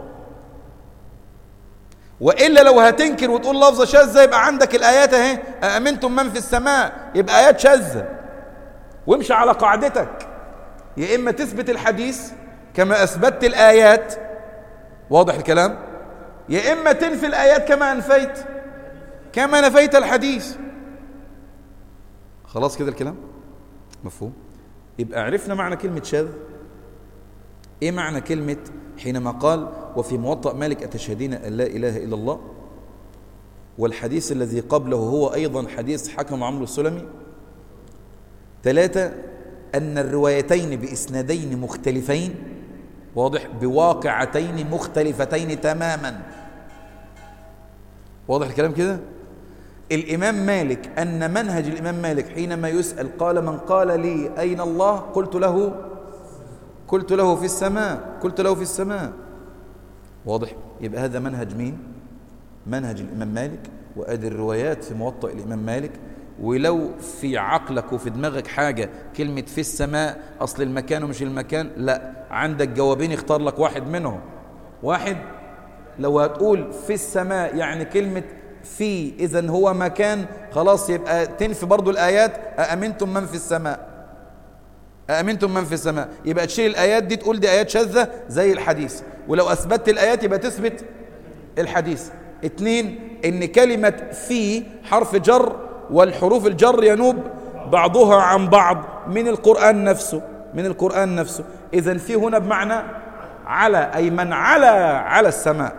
[SPEAKER 1] وإلا لو هتنكر وتقول لفظة شاذة يبقى عندك الآيات اهي أأمنتم من في السماء يبقى آيات شاذة وامشي على قاعدتك يا إما تثبت الحديث كما أثبتت الآيات واضح الكلام يا إما تنفي الآيات كما أنفيت كما نفيت الحديث خلاص كده الكلام مفهوم يبقى عرفنا معنى كلمة شاذ ايه معنى كلمة حينما قال وفي موطأ مالك أتشهدين أن لا إله إلا الله والحديث الذي قبله هو أيضا حديث حكم عمرو السلمي ثلاثة أن الروايتين بإسنادين مختلفين واضح بواقعتين مختلفتين تماما واضح الكلام كده الإمام مالك أن منهج الإمام مالك حينما يسأل قال من قال لي أين الله قلت له قلت له في السماء قلت له في السماء واضح يبقى هذا منهج مين منهج الإمام مالك وأدي الروايات في موطأ الإمام مالك ولو في عقلك وفي دماغك حاجة كلمة في السماء أصل المكان ومش المكان لا عندك جوابين اختار لك واحد منهم واحد لو هتقول في السماء يعني كلمة في إذا هو مكان خلاص يبقى تنفي برضو الآيات أأمنتم من في السماء أأمنتم من في السماء يبقى تشيل الآيات دي تقول دي آيات شاذة زي الحديث ولو أثبتت الآيات يبقى تثبت الحديث اتنين إن كلمة في حرف جر والحروف الجر ينوب بعضها عن بعض من القرآن نفسه من القرآن نفسه إذا في هنا بمعنى على أي من على على السماء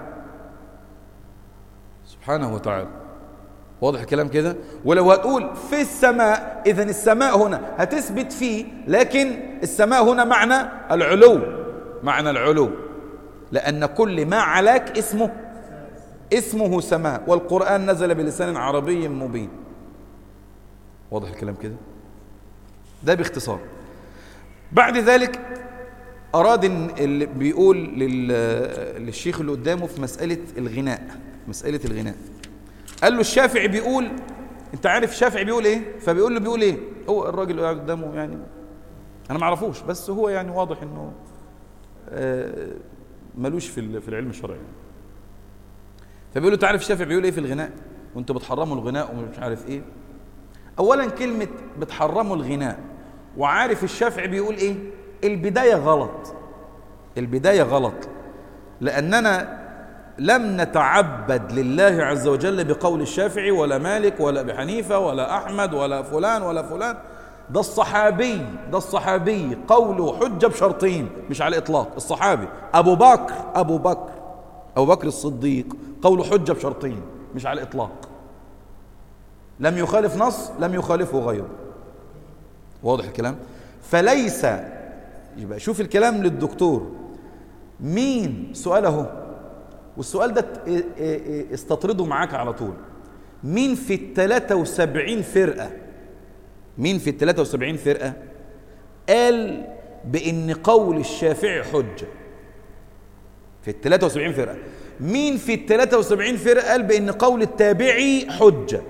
[SPEAKER 1] سبحانه وتعالى واضح الكلام كده ولو هتقول في السماء إذا السماء هنا هتثبت فيه لكن السماء هنا معنى العلو معنى العلو لأن كل ما علاك اسمه اسمه سماء والقرآن نزل بلسان عربي مبين واضح الكلام كده ده باختصار بعد ذلك أراد إن اللي بيقول للشيخ اللي قدامه في مسألة الغناء مسألة الغناء قال له الشافعي بيقول انت عارف الشافعي بيقول ايه فبيقول له بيقول ايه هو الراجل اللي قاعد قدامه يعني انا ما اعرفوش بس هو يعني واضح انه آه ملوش في في العلم الشرعي فبيقول له تعرف الشافعي بيقول ايه في الغناء وانت بتحرموا الغناء ومش عارف ايه اولا كلمه بتحرموا الغناء وعارف الشافعي بيقول ايه البدايه غلط البدايه غلط لاننا لم نتعبد لله عز وجل بقول الشافعي ولا مالك ولا ابي حنيفه ولا احمد ولا فلان ولا فلان ده الصحابي ده الصحابي قوله حجه بشرطين مش على الاطلاق الصحابي ابو بكر ابو بكر ابو بكر الصديق قوله حجه بشرطين مش على الاطلاق لم يخالف نص لم يخالفه غيره واضح الكلام فليس يبقى شوف الكلام للدكتور مين سؤاله والسؤال ده استطرده معاك على طول مين في ال 73 فرقة مين في ال 73 فرقة قال بأن قول الشافعي حجة في ال 73 فرقة مين في ال 73 فرقة قال بأن قول التابعي حجة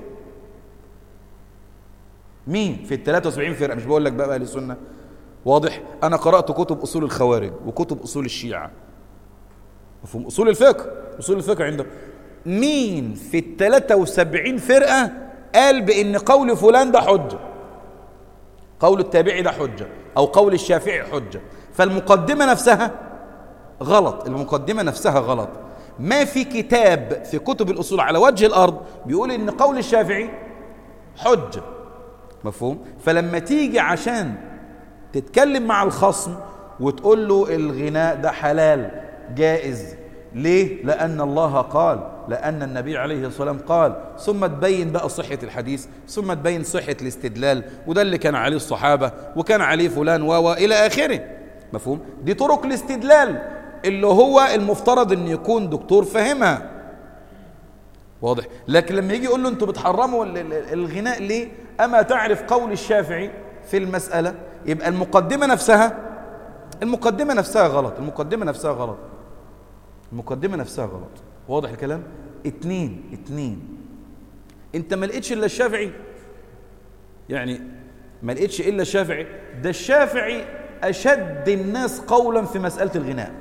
[SPEAKER 1] مين في ال 73 فرقة مش بقول لك بقى أهل السنة واضح أنا قرأت كتب أصول الخوارج وكتب أصول الشيعة مفهوم أصول الفقه أصول الفقه عندهم مين في ال 73 فرقة قال بأن قول فلان ده حجة قول التابعي ده حجة أو قول الشافعي حجة فالمقدمة نفسها غلط المقدمة نفسها غلط ما في كتاب في كتب الأصول على وجه الأرض بيقول إن قول الشافعي حجة مفهوم فلما تيجي عشان تتكلم مع الخصم وتقول له الغناء ده حلال جائز ليه لأن الله قال لأن النبي عليه الصلاة والسلام قال ثم تبين بقى صحة الحديث ثم تبين صحة الاستدلال وده اللي كان عليه الصحابة وكان عليه فلان و إلى آخره مفهوم دي طرق الاستدلال اللي هو المفترض ان يكون دكتور فاهمها واضح لكن لما يجي يقول له انتوا بتحرموا الغناء ليه اما تعرف قول الشافعي في المسألة يبقى المقدمة نفسها المقدمة نفسها غلط المقدمة نفسها غلط المقدمة نفسها غلط واضح الكلام اتنين اتنين انت ما لقيتش الا الشافعي يعني ما لقيتش الا الشافعي ده الشافعي اشد الناس قولا في مسألة الغناء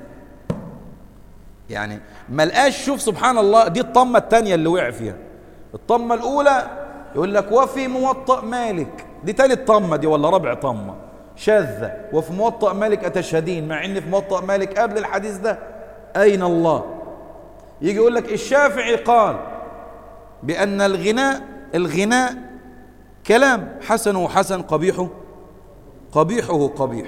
[SPEAKER 1] يعني ما لقاش شوف سبحان الله دي الطمة الثانية اللي وقع فيها الطمة الأولى يقول لك وفي موطأ مالك دي تالت طمة دي ولا ربع طمة شاذة وفي موطأ مالك أتشهدين مع إن في موطأ مالك قبل الحديث ده أين الله يجي يقول لك الشافعي قال بأن الغناء الغناء كلام حسنه حسن قبيحه قبيحه قبيح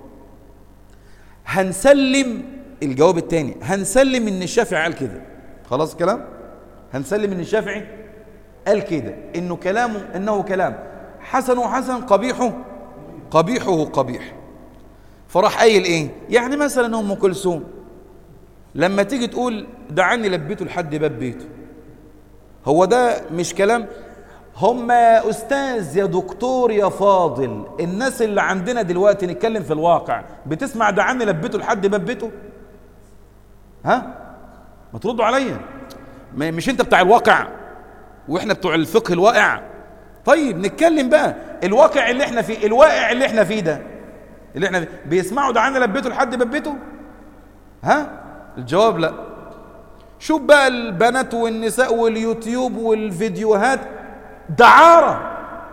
[SPEAKER 1] هنسلم الجواب الثاني هنسلم ان الشافعي قال كده خلاص كلام هنسلم ان الشافعي قال كده انه كلامه انه كلام حسنه حسن قبيحه قبيحه قبيح فراح قايل ايه يعني مثلا ام كلثوم لما تيجي تقول دعني لبيته لحد باب بيته هو ده مش كلام هم يا أستاذ يا دكتور يا فاضل الناس اللي عندنا دلوقتي نتكلم في الواقع بتسمع دعني لبيته لحد باب بيته ها ما تردوا عليا مش انت بتاع الواقع واحنا بتوع الفقه الواقع طيب نتكلم بقى الواقع اللي احنا فيه الواقع اللي احنا فيه ده اللي احنا فيه بيسمعوا دعانا لبيته لحد باب بيته ها الجواب لا شوف بقى البنات والنساء واليوتيوب والفيديوهات دعارة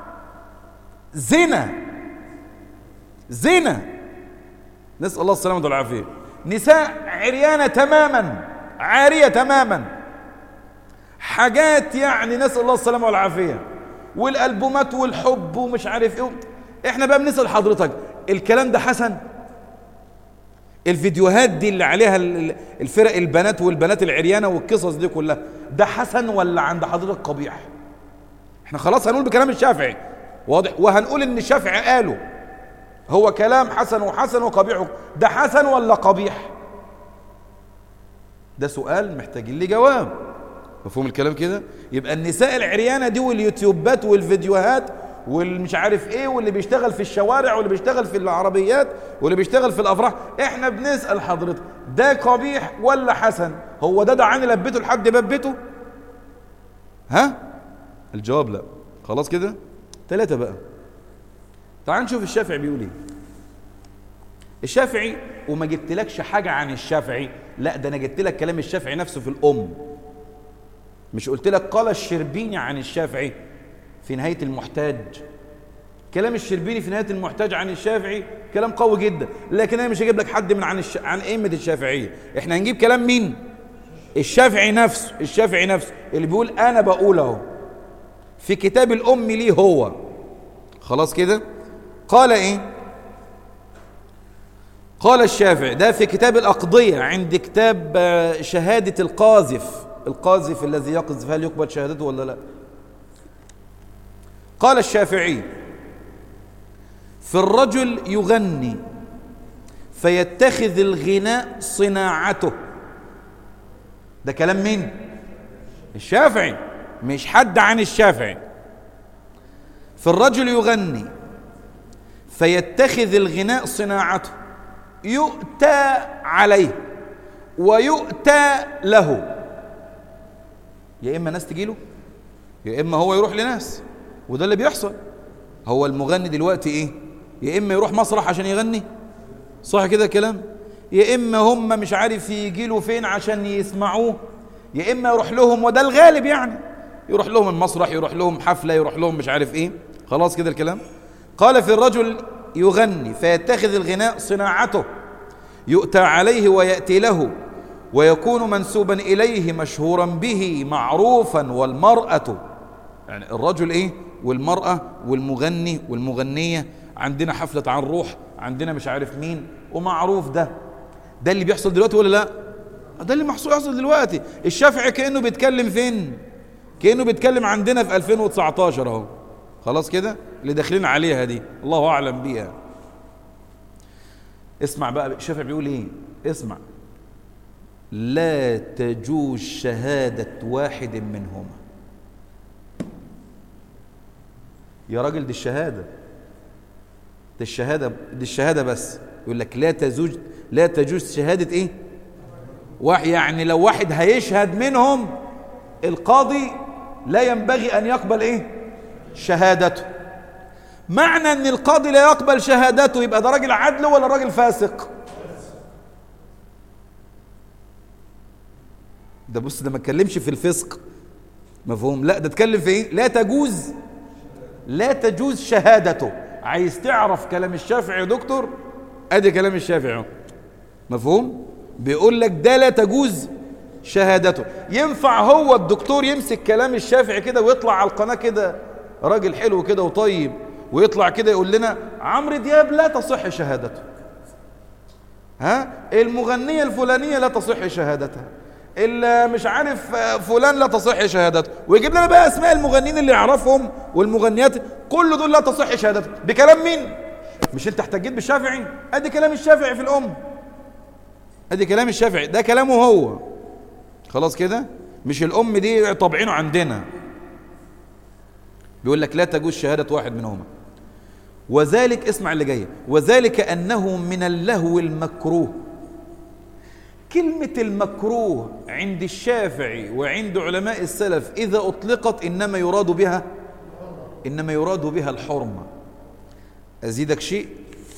[SPEAKER 1] زنا زنا نسأل الله السلامة والعافية نساء عريانة تماما عارية تماما حاجات يعني نسأل الله السلامة والعافية والألبومات والحب ومش عارف ايه احنا بقى بنسأل حضرتك الكلام ده حسن الفيديوهات دي اللي عليها الفرق البنات والبنات العريانة والقصص دي كلها ده حسن ولا عند حضرتك قبيح احنا خلاص هنقول بكلام الشافعي واضح وهنقول ان الشافعي قاله هو كلام حسن وحسن وقبيح ده حسن ولا قبيح ده سؤال محتاجين ليه جواب مفهوم الكلام كده يبقى النساء العريانة دي واليوتيوبات والفيديوهات والمش عارف ايه واللي بيشتغل في الشوارع واللي بيشتغل في العربيات واللي بيشتغل في الافراح احنا بنسأل حضرتك ده قبيح ولا حسن هو ده دعاني لبيته لحد باب بيته ها الجواب لا خلاص كده ثلاثة بقى تعال نشوف الشافعي بيقول ايه الشافعي وما جبتلكش حاجة عن الشافعي لا ده انا جبت لك كلام الشافعي نفسه في الام مش قلت لك قال الشربيني عن الشافعي في نهاية المحتاج كلام الشربيني في نهاية المحتاج عن الشافعي كلام قوي جدا لكن انا مش هجيب لك حد من عن الش... عن ائمة الشافعية احنا هنجيب كلام مين الشافعي نفسه الشافعي نفسه اللي بيقول انا بقول اهو في كتاب الام ليه هو خلاص كده قال ايه قال الشافعي ده في كتاب الأقضية عند كتاب شهادة القاذف القاذف الذي يقذف هل يقبل شهادته ولا لا قال الشافعي في الرجل يغني فيتخذ الغناء صناعته ده كلام مين الشافعي مش حد عن الشافعي في الرجل يغني فيتخذ الغناء صناعته يؤتى عليه ويؤتى له يا إما ناس تجيله يا إما هو يروح لناس وده اللي بيحصل هو المغني دلوقتي إيه يا إما يروح مسرح عشان يغني صح كده كلام يا إما هم مش عارف يجيله فين عشان يسمعوه يا إما يروح لهم وده الغالب يعني يروح لهم المسرح يروح لهم حفلة يروح لهم مش عارف إيه خلاص كده الكلام قال في الرجل يغني فيتخذ الغناء صناعته يؤتى عليه ويأتي له ويكون منسوبا إليه مشهورا به معروفا والمرأة يعني الرجل إيه والمرأة والمغني والمغنية عندنا حفلة عن روح عندنا مش عارف مين ومعروف ده ده اللي بيحصل دلوقتي ولا لا ده اللي محصول يحصل دلوقتي الشافعي كأنه بيتكلم فين كأنه بيتكلم عندنا في 2019 اهو خلاص كده اللي داخلين عليها دي الله أعلم بيها اسمع بقى الشافعي بيقول ايه اسمع لا تجوز شهادة واحد منهما يا راجل دي الشهادة دي الشهادة دي الشهادة بس يقول لك لا تجوز لا تجوز شهادة ايه واحد يعني لو واحد هيشهد منهم القاضي لا ينبغي ان يقبل ايه شهادته معنى ان القاضي لا يقبل شهادته يبقى ده راجل عدل ولا راجل فاسق ده بص ده ما اتكلمش في الفسق مفهوم لا ده اتكلم في ايه لا تجوز لا تجوز شهادته عايز تعرف كلام الشافعي يا دكتور ادي كلام الشافعي مفهوم بيقول لك ده لا تجوز شهادته ينفع هو الدكتور يمسك كلام الشافعي كده ويطلع على القناه كده راجل حلو كده وطيب ويطلع كده يقول لنا عمرو دياب لا تصح شهادته ها المغنيه الفلانيه لا تصح شهادتها اللي مش عارف فلان لا تصح شهادته ويجيب لنا بقى اسماء المغنيين اللي يعرفهم والمغنيات كل دول لا تصح شهادته بكلام مين مش انت احتجيت بالشافعي ادي كلام الشافعي في الام ادي كلام الشافعي ده كلامه هو خلاص كده مش الام دي طابعينه عندنا بيقول لك لا تجوز شهادة واحد منهما وذلك اسمع اللي جاي وذلك أنه من اللهو المكروه كلمة المكروه عند الشافعي وعند علماء السلف إذا أطلقت إنما يراد بها إنما يراد بها الحرمة أزيدك شيء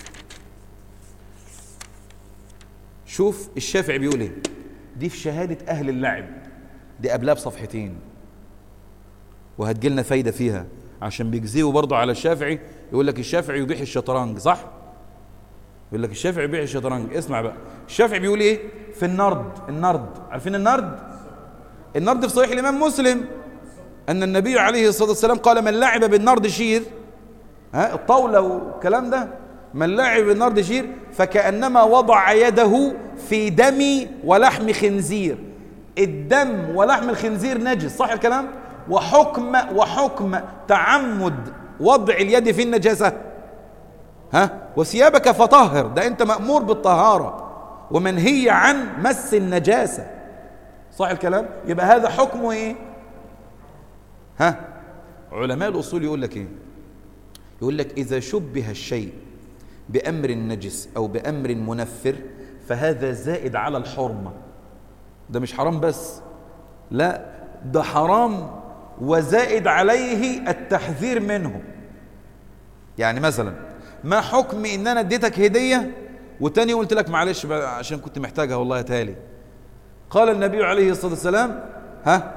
[SPEAKER 1] شوف الشافعي بيقول ايه دي في شهادة أهل اللعب دي قبلها بصفحتين وهتجيلنا فايدة فيها عشان بيجزيه برضه على الشافعي يقول لك الشافعي يبيح الشطرنج صح يقول لك الشافعي يبيح الشطرنج اسمع بقى الشافعي بيقول ايه في النرد النرد عارفين النرد النرد في صحيح الامام مسلم ان النبي عليه الصلاه والسلام قال من لعب بالنرد شير ها الطاوله والكلام ده من لعب بالنرد شير فكانما وضع يده في دم ولحم خنزير الدم ولحم الخنزير نجس صح الكلام وحكم وحكم تعمد وضع اليد في النجاسة ها وثيابك فطهر ده انت مأمور بالطهارة ومنهي عن مس النجاسة صح الكلام يبقى هذا حكمه ايه ها علماء الأصول يقول لك ايه يقول لك إذا شبه الشيء بأمر نجس أو بأمر منفر فهذا زائد على الحرمة ده مش حرام بس لا ده حرام وزائد عليه التحذير منه يعني مثلا ما حكم ان انا اديتك هديه وتاني قلت لك معلش بقى عشان كنت محتاجها والله يا تالي قال النبي عليه الصلاه والسلام ها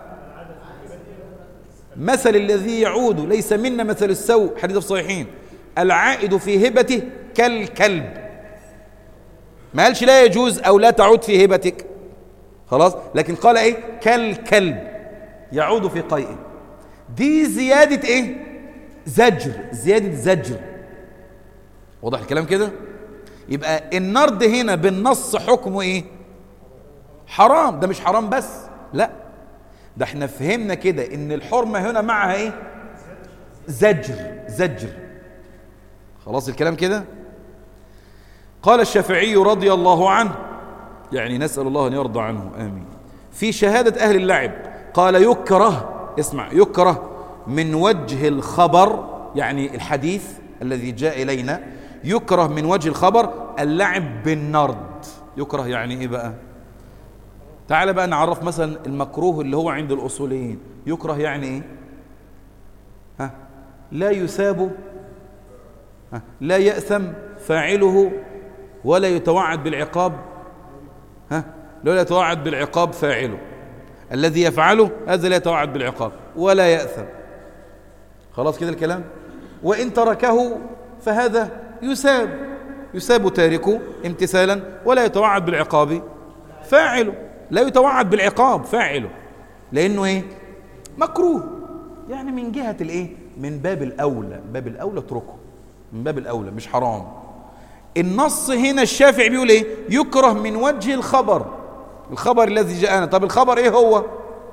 [SPEAKER 1] مثل الذي يعود ليس منا مثل السوء حديث في الصحيحين العائد في هبته كالكلب ما قالش لا يجوز او لا تعود في هبتك خلاص لكن قال ايه كالكلب يعود في قيئه دي زيادة ايه زجر زيادة زجر واضح الكلام كده يبقى النرد هنا بالنص حكمه ايه حرام ده مش حرام بس لا ده احنا فهمنا كده ان الحرمة هنا معها ايه زجر زجر خلاص الكلام كده قال الشافعي رضي الله عنه يعني نسأل الله أن يرضى عنه آمين في شهادة أهل اللعب قال يكره اسمع يكره من وجه الخبر يعني الحديث الذي جاء إلينا يكره من وجه الخبر اللعب بالنرد يكره يعني إيه بقى تعال بقى نعرف مثلا المكروه اللي هو عند الأصوليين يكره يعني إيه ها لا يثاب ها لا يأثم فاعله ولا يتوعد بالعقاب ها لا يتوعد بالعقاب فاعله الذي يفعله هذا لا يتوعد بالعقاب ولا يأثم خلاص كده الكلام وإن تركه فهذا يساب يساب تاركه امتثالا ولا يتوعد بالعقاب فاعله لا يتوعد بالعقاب فاعله لأنه إيه مكروه يعني من جهة الإيه من باب الأولى باب الأولى اتركه من باب الأولى مش حرام النص هنا الشافعي بيقول ايه يكره من وجه الخبر الخبر الذي جاءنا طب الخبر ايه هو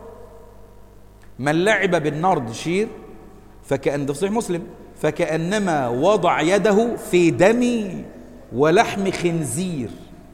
[SPEAKER 1] من لعب بالنرد شير فكأن ده في صحيح مسلم فكأنما وضع يده في دم ولحم خنزير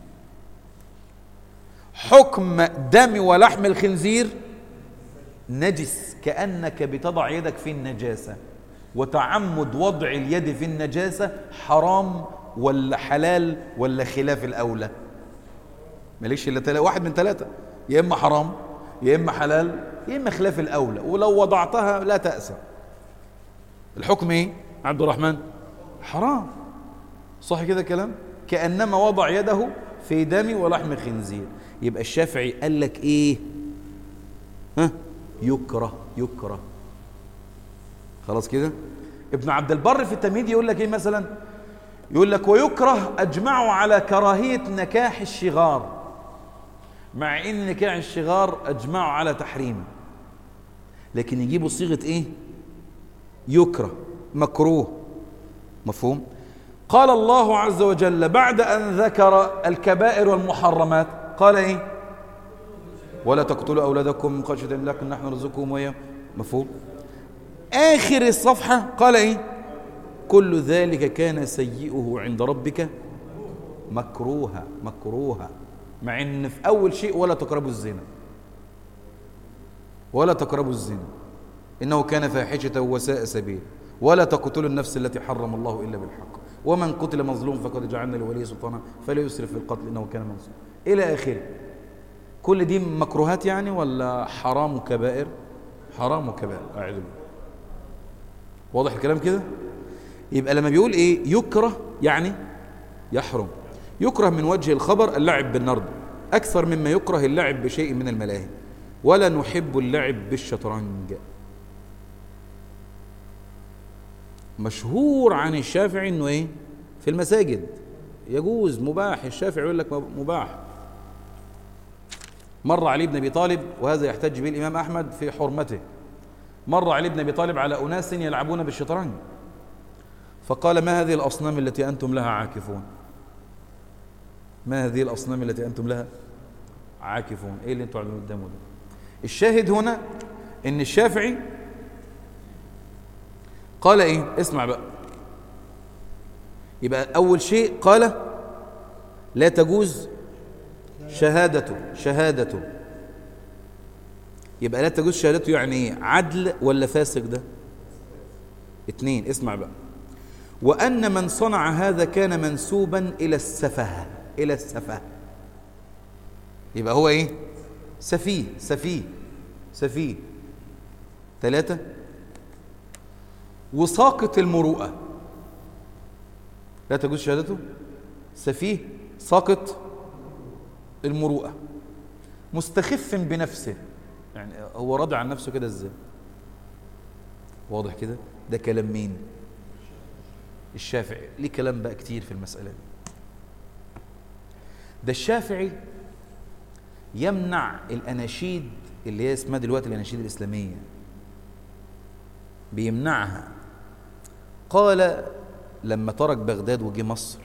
[SPEAKER 1] حكم دم ولحم الخنزير نجس كأنك بتضع يدك في النجاسة وتعمد وضع اليد في النجاسة حرام ولا حلال ولا خلاف الأولى ماليش إلا تلا واحد من ثلاثة يا إما حرام يا إما حلال يا إما خلاف الأولى ولو وضعتها لا تأسى الحكم إيه عبد الرحمن حرام صح كده كلام كأنما وضع يده في دم ولحم خنزير يبقى الشافعي قال لك إيه ها يكره يكره خلاص كده ابن عبد البر في التمهيد يقول لك ايه مثلا يقول لك ويكره اجمعوا على كراهيه نكاح الشغار مع ان نكاح الشغار اجمعوا على تحريمه لكن يجيبوا صيغه ايه يكره مكروه مفهوم قال الله عز وجل بعد ان ذكر الكبائر والمحرمات قال ايه ولا تقتلوا اولادكم خشيه املاق نحن نرزقكم وياهم مفهوم آخر الصفحة قال إيه كل ذلك كان سيئه عند ربك مكروها مكروها مع ان في اول شيء ولا تقربوا الزنا ولا تقربوا الزنا انه كان فاحشه وساء سبيل ولا تقتلوا النفس التي حرم الله الا بالحق ومن قتل مظلوم فقد جعلنا لوليه سلطانا فلا يسرف في القتل انه كان منصورا الى اخره كل دي مكروهات يعني ولا حرام وكبائر حرام وكبائر اعوذ بالله واضح الكلام كده يبقى لما بيقول ايه يكره يعني يحرم يكره من وجه الخبر اللعب بالنرد اكثر مما يكره اللعب بشيء من الملاهي ولا نحب اللعب بالشطرنج مشهور عن الشافعي انه ايه في المساجد يجوز مباح الشافعي يقول لك مباح مر علي بن ابي طالب وهذا يحتج به الامام احمد في حرمته مر علي بن ابي طالب على اناس يلعبون بالشطرنج فقال ما هذه الاصنام التي انتم لها عاكفون ما هذه الاصنام التي انتم لها عاكفون ايه اللي انتم قاعدين قدامه ده الشاهد هنا ان الشافعي قال ايه اسمع بقى يبقى اول شيء قال لا تجوز شهادته شهادته يبقى لا تجوز شهادته يعني ايه عدل ولا فاسق ده اتنين اسمع بقى وأن من صنع هذا كان منسوبا إلى السفه إلى السفه يبقى هو إيه سفيه سفيه سفيه ثلاثة وساقط المروءة لا تجوز شهادته سفيه ساقط المروءة مستخف بنفسه يعني هو راضي عن نفسه كده ازاي واضح كده ده كلام مين الشافعي ليه كلام بقى كتير في المسألة دي ده الشافعي يمنع الأناشيد اللي هي اسمها دلوقتي الأناشيد الإسلامية بيمنعها قال لما ترك بغداد وجه مصر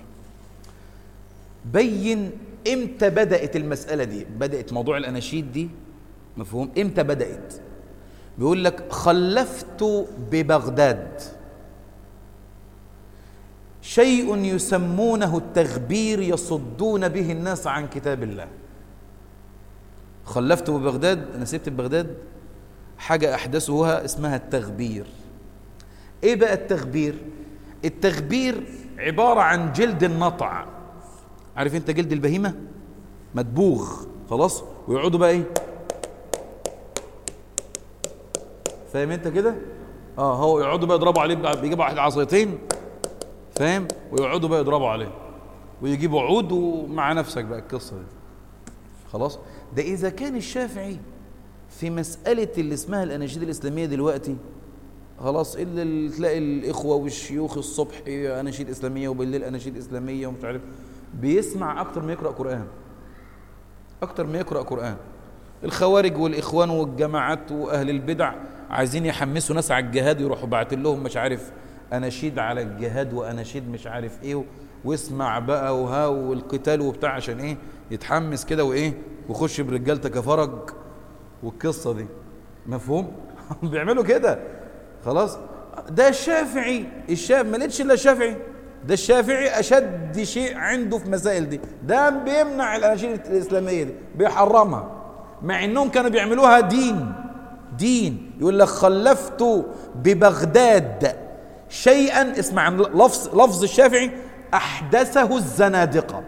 [SPEAKER 1] بين امتى بدأت المسألة دي بدأت موضوع الأناشيد دي مفهوم امتى بدأت بيقول لك خلفت ببغداد شيء يسمونه التغبير يصدون به الناس عن كتاب الله خلفت ببغداد انا سبت ببغداد حاجة احدثوها اسمها التغبير ايه بقى التغبير التغبير عبارة عن جلد النطع عارف انت جلد البهيمة مدبوغ خلاص ويقعدوا بقى ايه فاهم انت كده اه هو يقعدوا بقى يضربوا عليه بيجيبوا واحد عصايتين فاهم ويقعدوا بقى يضربوا عليه ويجيبوا عود ومع نفسك بقى القصه دي خلاص ده اذا كان الشافعي في مساله اللي اسمها الاناشيد الاسلاميه دلوقتي خلاص الا اللي تلاقي الاخوه والشيوخ الصبح اناشيد اسلاميه وبالليل اناشيد اسلاميه ومش عارف بيسمع اكتر ما يقرا قران اكتر ما يقرا قران الخوارج والاخوان والجماعات واهل البدع عايزين يحمسوا ناس على الجهاد يروحوا باعتين لهم مش عارف اناشيد على الجهاد واناشيد مش عارف ايه واسمع بقى وها والقتال وبتاع عشان ايه يتحمس كده وايه ويخش برجالتك يا فرج والقصه دي مفهوم بيعملوا كده خلاص ده الشافعي الشافعي ما لقيتش الا الشافعي ده الشافعي اشد شيء عنده في مسائل دي ده بيمنع الاناشيد الاسلاميه دي بيحرمها مع انهم كانوا بيعملوها دين دين يقول لك خلفت ببغداد شيئا اسمع لفظ لفظ الشافعي احدثه الزنادقه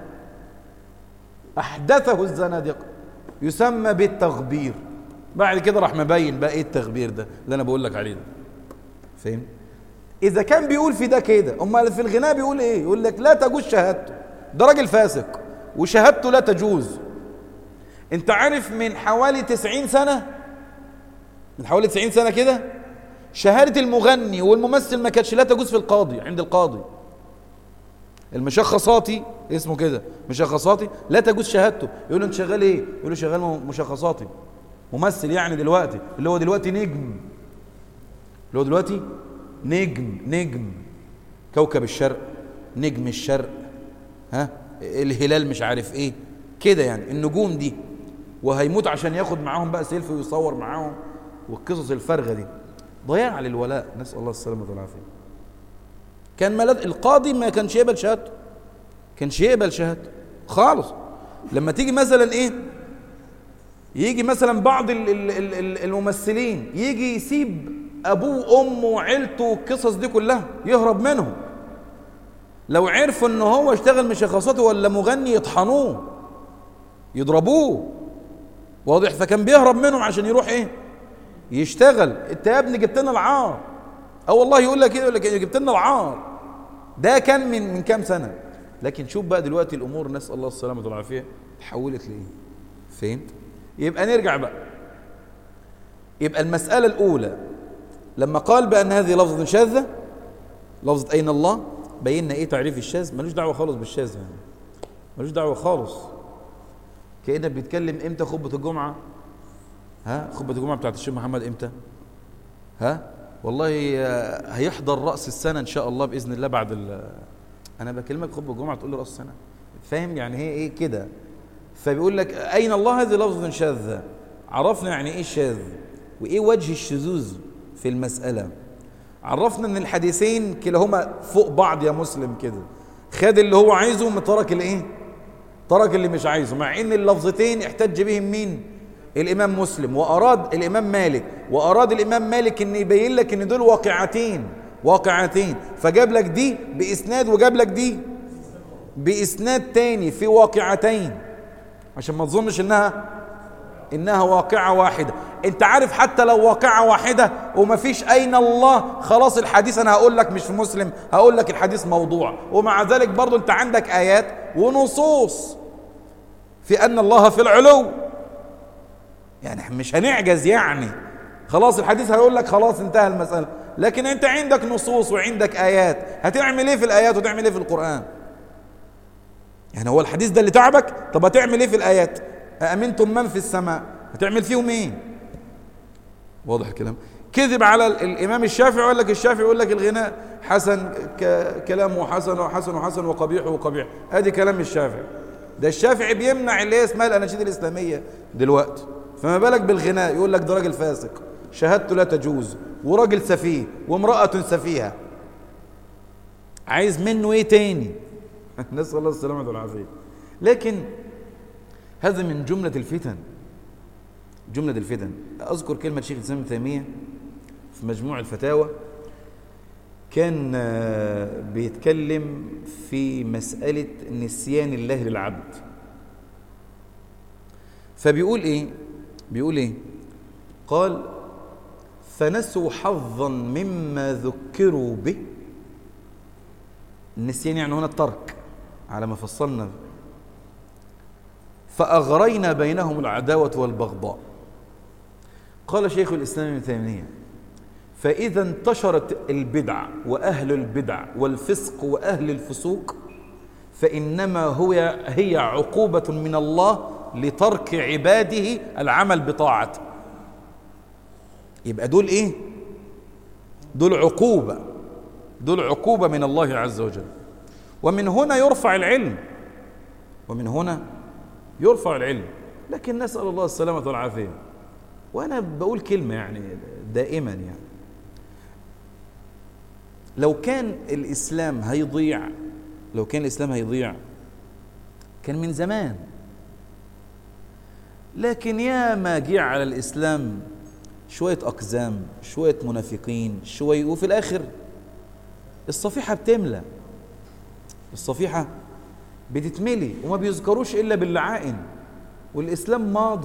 [SPEAKER 1] احدثه الزنادقه يسمى بالتغبير بعد كده راح مبين بقى ايه التغبير ده اللي انا بقول لك عليه ده فاهم اذا كان بيقول في ده كده امال في الغناء بيقول ايه يقول لك لا تجوز شهادته ده راجل فاسق وشهادته لا تجوز انت عارف من حوالي 90 سنه من حوالي 90 سنه كده شهاده المغني والممثل ما كانتش لا تجوز في القاضي عند القاضي المشخصاتي اسمه كده مشخصاتي لا تجوز شهادته يقول له انت شغال ايه يقول له شغال مشخصاتي ممثل يعني دلوقتي اللي هو دلوقتي نجم اللي هو دلوقتي نجم نجم كوكب الشرق نجم الشرق ها الهلال مش عارف ايه كده يعني النجوم دي وهيموت عشان ياخد معاهم بقى سيلفي ويصور معاهم والقصص الفارغه دي ضياع للولاء نسال الله السلامه والعافيه كان ملد القاضي ما كانش يقبل شهادته كانش يقبل شهادته خالص لما تيجي مثلا ايه يجي مثلا بعض الممثلين يجي يسيب ابوه وامه وعيلته والقصص دي كلها يهرب منهم لو عرفوا ان هو اشتغل مشخصاته ولا مغني يطحنوه يضربوه واضح فكان بيهرب منهم عشان يروح ايه يشتغل انت يا ابني جبت لنا العار اه والله يقول لك ايه يقول لك إيه؟ جبت لنا العار ده كان من من كام سنه لكن شوف بقى دلوقتي الامور نسال الله السلامه والعافيه تحولت لايه فهمت يبقى نرجع بقى يبقى المساله الاولى لما قال بان هذه لفظه شاذه لفظه اين الله بينا ايه تعريف الشاذ ملوش دعوه خالص بالشاذ يعني ملوش دعوه خالص كانك بيتكلم امتى خطبه الجمعه ها خطبه الجمعه بتاعت الشيخ محمد امتى ها والله هيحضر راس السنه ان شاء الله باذن الله بعد ال انا بكلمك خطبه الجمعه تقول لي راس السنه فاهم يعني هي ايه كده فبيقول لك اين الله هذه لفظ شاذه عرفنا يعني ايه الشاذ وايه وجه الشذوذ في المساله عرفنا ان الحديثين كلاهما فوق بعض يا مسلم كده خد اللي هو عايزه وترك الايه ترك اللي مش عايزه مع ان اللفظتين احتج بهم مين الامام مسلم واراد الامام مالك واراد الامام مالك ان يبين لك ان دول واقعتين واقعتين فجاب لك دي باسناد وجاب لك دي باسناد تاني في واقعتين عشان ما تظنش انها انها واقعه واحده انت عارف حتى لو واقعه واحده ومفيش اين الله خلاص الحديث انا هقول لك مش في مسلم هقول لك الحديث موضوع ومع ذلك برضو انت عندك ايات ونصوص في ان الله في العلو يعني مش هنعجز يعني خلاص الحديث هيقول لك خلاص انتهى المسألة لكن انت عندك نصوص وعندك آيات هتعمل ايه في الآيات وتعمل ايه في القرآن يعني هو الحديث ده اللي تعبك طب هتعمل ايه في الآيات أأمنتم من في السماء هتعمل فيهم ايه واضح الكلام كذب على الإمام الشافعي وقال لك الشافعي يقول لك الغناء حسن كلامه حسن وحسن وحسن وقبيح وقبيح ادي كلام الشافعي ده الشافعي بيمنع اللي هي اسمها الأناشيد الإسلامية دلوقتي فما بالك بالغناء يقول لك ده راجل فاسق شهادته لا تجوز وراجل سفيه وامرأة سفيهة عايز منه ايه تاني نسأل الله السلامة والعافية لكن هذا من جملة الفتن جملة الفتن أذكر كلمة شيخ الإسلام ابن تيمية في مجموع الفتاوى كان بيتكلم في مسألة نسيان الله للعبد فبيقول ايه بيقول ايه قال فنسوا حظا مما ذكروا به النسيان يعني هنا الترك على ما فصلنا فأغرينا بينهم العداوة والبغضاء قال شيخ الإسلام ابن تيمية فإذا انتشرت البدع وأهل البدع والفسق وأهل الفسوق فإنما هو هي عقوبة من الله لترك عباده العمل بطاعته يبقى دول ايه دول عقوبة دول عقوبة من الله عز وجل ومن هنا يرفع العلم ومن هنا يرفع العلم لكن نسأل الله السلامة والعافية وأنا بقول كلمة يعني دائما يعني لو كان الإسلام هيضيع لو كان الإسلام هيضيع كان من زمان لكن يا ما جه على الإسلام شوية أقزام شوية منافقين شوية وفي الآخر الصفيحة بتملى الصفيحة بتتملي وما بيذكروش إلا باللعائن والإسلام ماض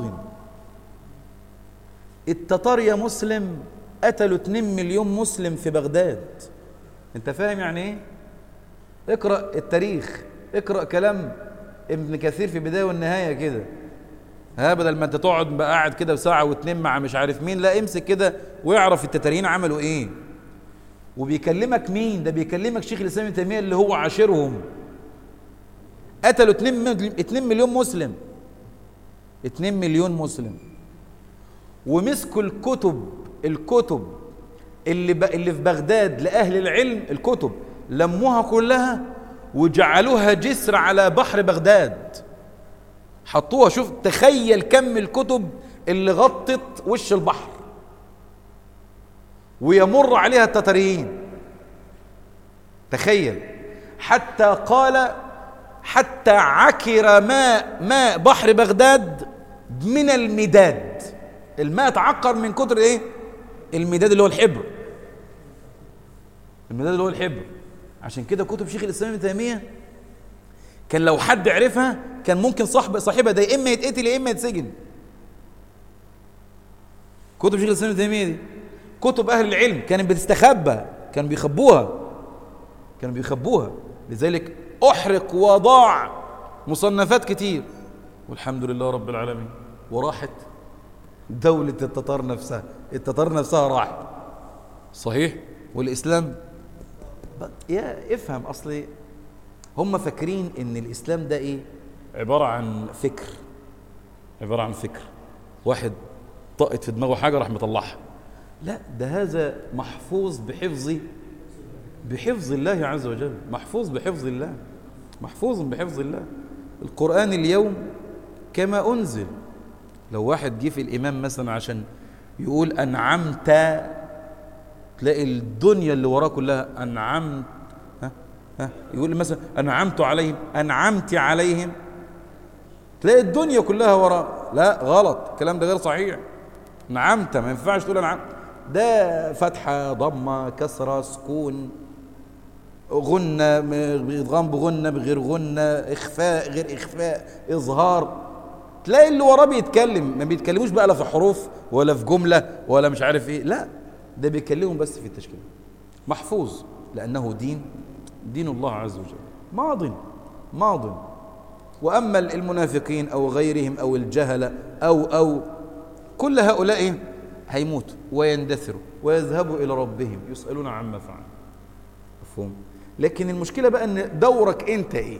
[SPEAKER 1] التتار يا مسلم قتلوا 2 مليون مسلم في بغداد انت فاهم يعني ايه اقرأ التاريخ اقرأ كلام ابن كثير في البداية والنهاية كده ها بدل ما انت تقعد بقى قاعد كده بساعة واتنين مع مش عارف مين لا امسك كده واعرف التتاريين عملوا ايه وبيكلمك مين ده بيكلمك شيخ الاسلام ابن تيميه اللي هو عاشرهم قتلوا 2 مليون مسلم 2 مليون مسلم ومسكوا الكتب الكتب اللي ب... اللي في بغداد لاهل العلم الكتب لموها كلها وجعلوها جسر على بحر بغداد حطوها شوف تخيل كم الكتب اللي غطت وش البحر ويمر عليها التتريين تخيل حتى قال حتى عكر ماء ماء بحر بغداد من المداد الماء تعكر من كتر ايه المداد اللي هو الحبر المداد اللي هو الحبر عشان كده كتب شيخ الاسلام ابن تيميه كان لو حد عرفها كان ممكن صاحب صاحبها ده يا اما يتقتل يا اما يتسجن كتب شيخ الاسلام ابن تيميه دي كتب اهل العلم كانت بتستخبى كانوا بيخبوها كانوا بيخبوها لذلك احرق وضاع مصنفات كتير والحمد لله رب العالمين وراحت دولة التتار نفسها التتار نفسها راحت صحيح والإسلام يا افهم أصلي هم فاكرين ان الإسلام ده ايه عبارة عن فكر عبارة عن فكر واحد طقت في دماغه حاجة راح مطلعها لا ده هذا محفوظ بحفظ بحفظ الله عز وجل محفوظ بحفظ الله محفوظ بحفظ الله القرآن اليوم كما أنزل لو واحد جه في الإمام مثلا عشان يقول أنعمت تلاقي الدنيا اللي وراه كلها أنعمت ها ها يقول مثلا أنعمت عليهم أنعمت عليهم تلاقي الدنيا كلها وراه لا غلط الكلام ده غير صحيح نعمت ما ينفعش تقول أنعمت ده فتحة ضمة كسرة سكون غنة بإدغام بغنة بغير غنة إخفاء غير إخفاء إظهار تلاقي اللي وراه بيتكلم ما بيتكلموش بقى لا في حروف ولا في جملة ولا مش عارف إيه لا ده بيكلمهم بس في التشكيل محفوظ لأنه دين دين الله عز وجل ماض ماض وأما المنافقين أو غيرهم أو الجهلة أو أو كل هؤلاء هيموتوا ويندثروا ويذهبوا إلى ربهم يسألون عما فعل مفهوم لكن المشكلة بقى ان دورك انت ايه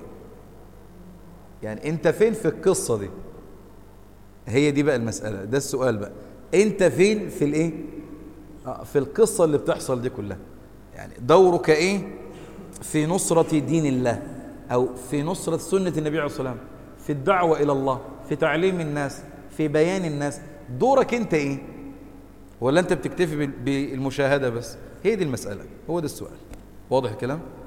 [SPEAKER 1] يعني انت فين في القصة دي هي دي بقى المسألة ده السؤال بقى انت فين في الايه آه في القصة اللي بتحصل دي كلها يعني دورك ايه في نصرة دين الله او في نصرة سنة النبي عليه الصلاة والسلام في الدعوة الى الله في تعليم الناس في بيان الناس دورك انت ايه ولا انت بتكتفي بالمشاهدة بس هي دي المسألة هو ده السؤال واضح الكلام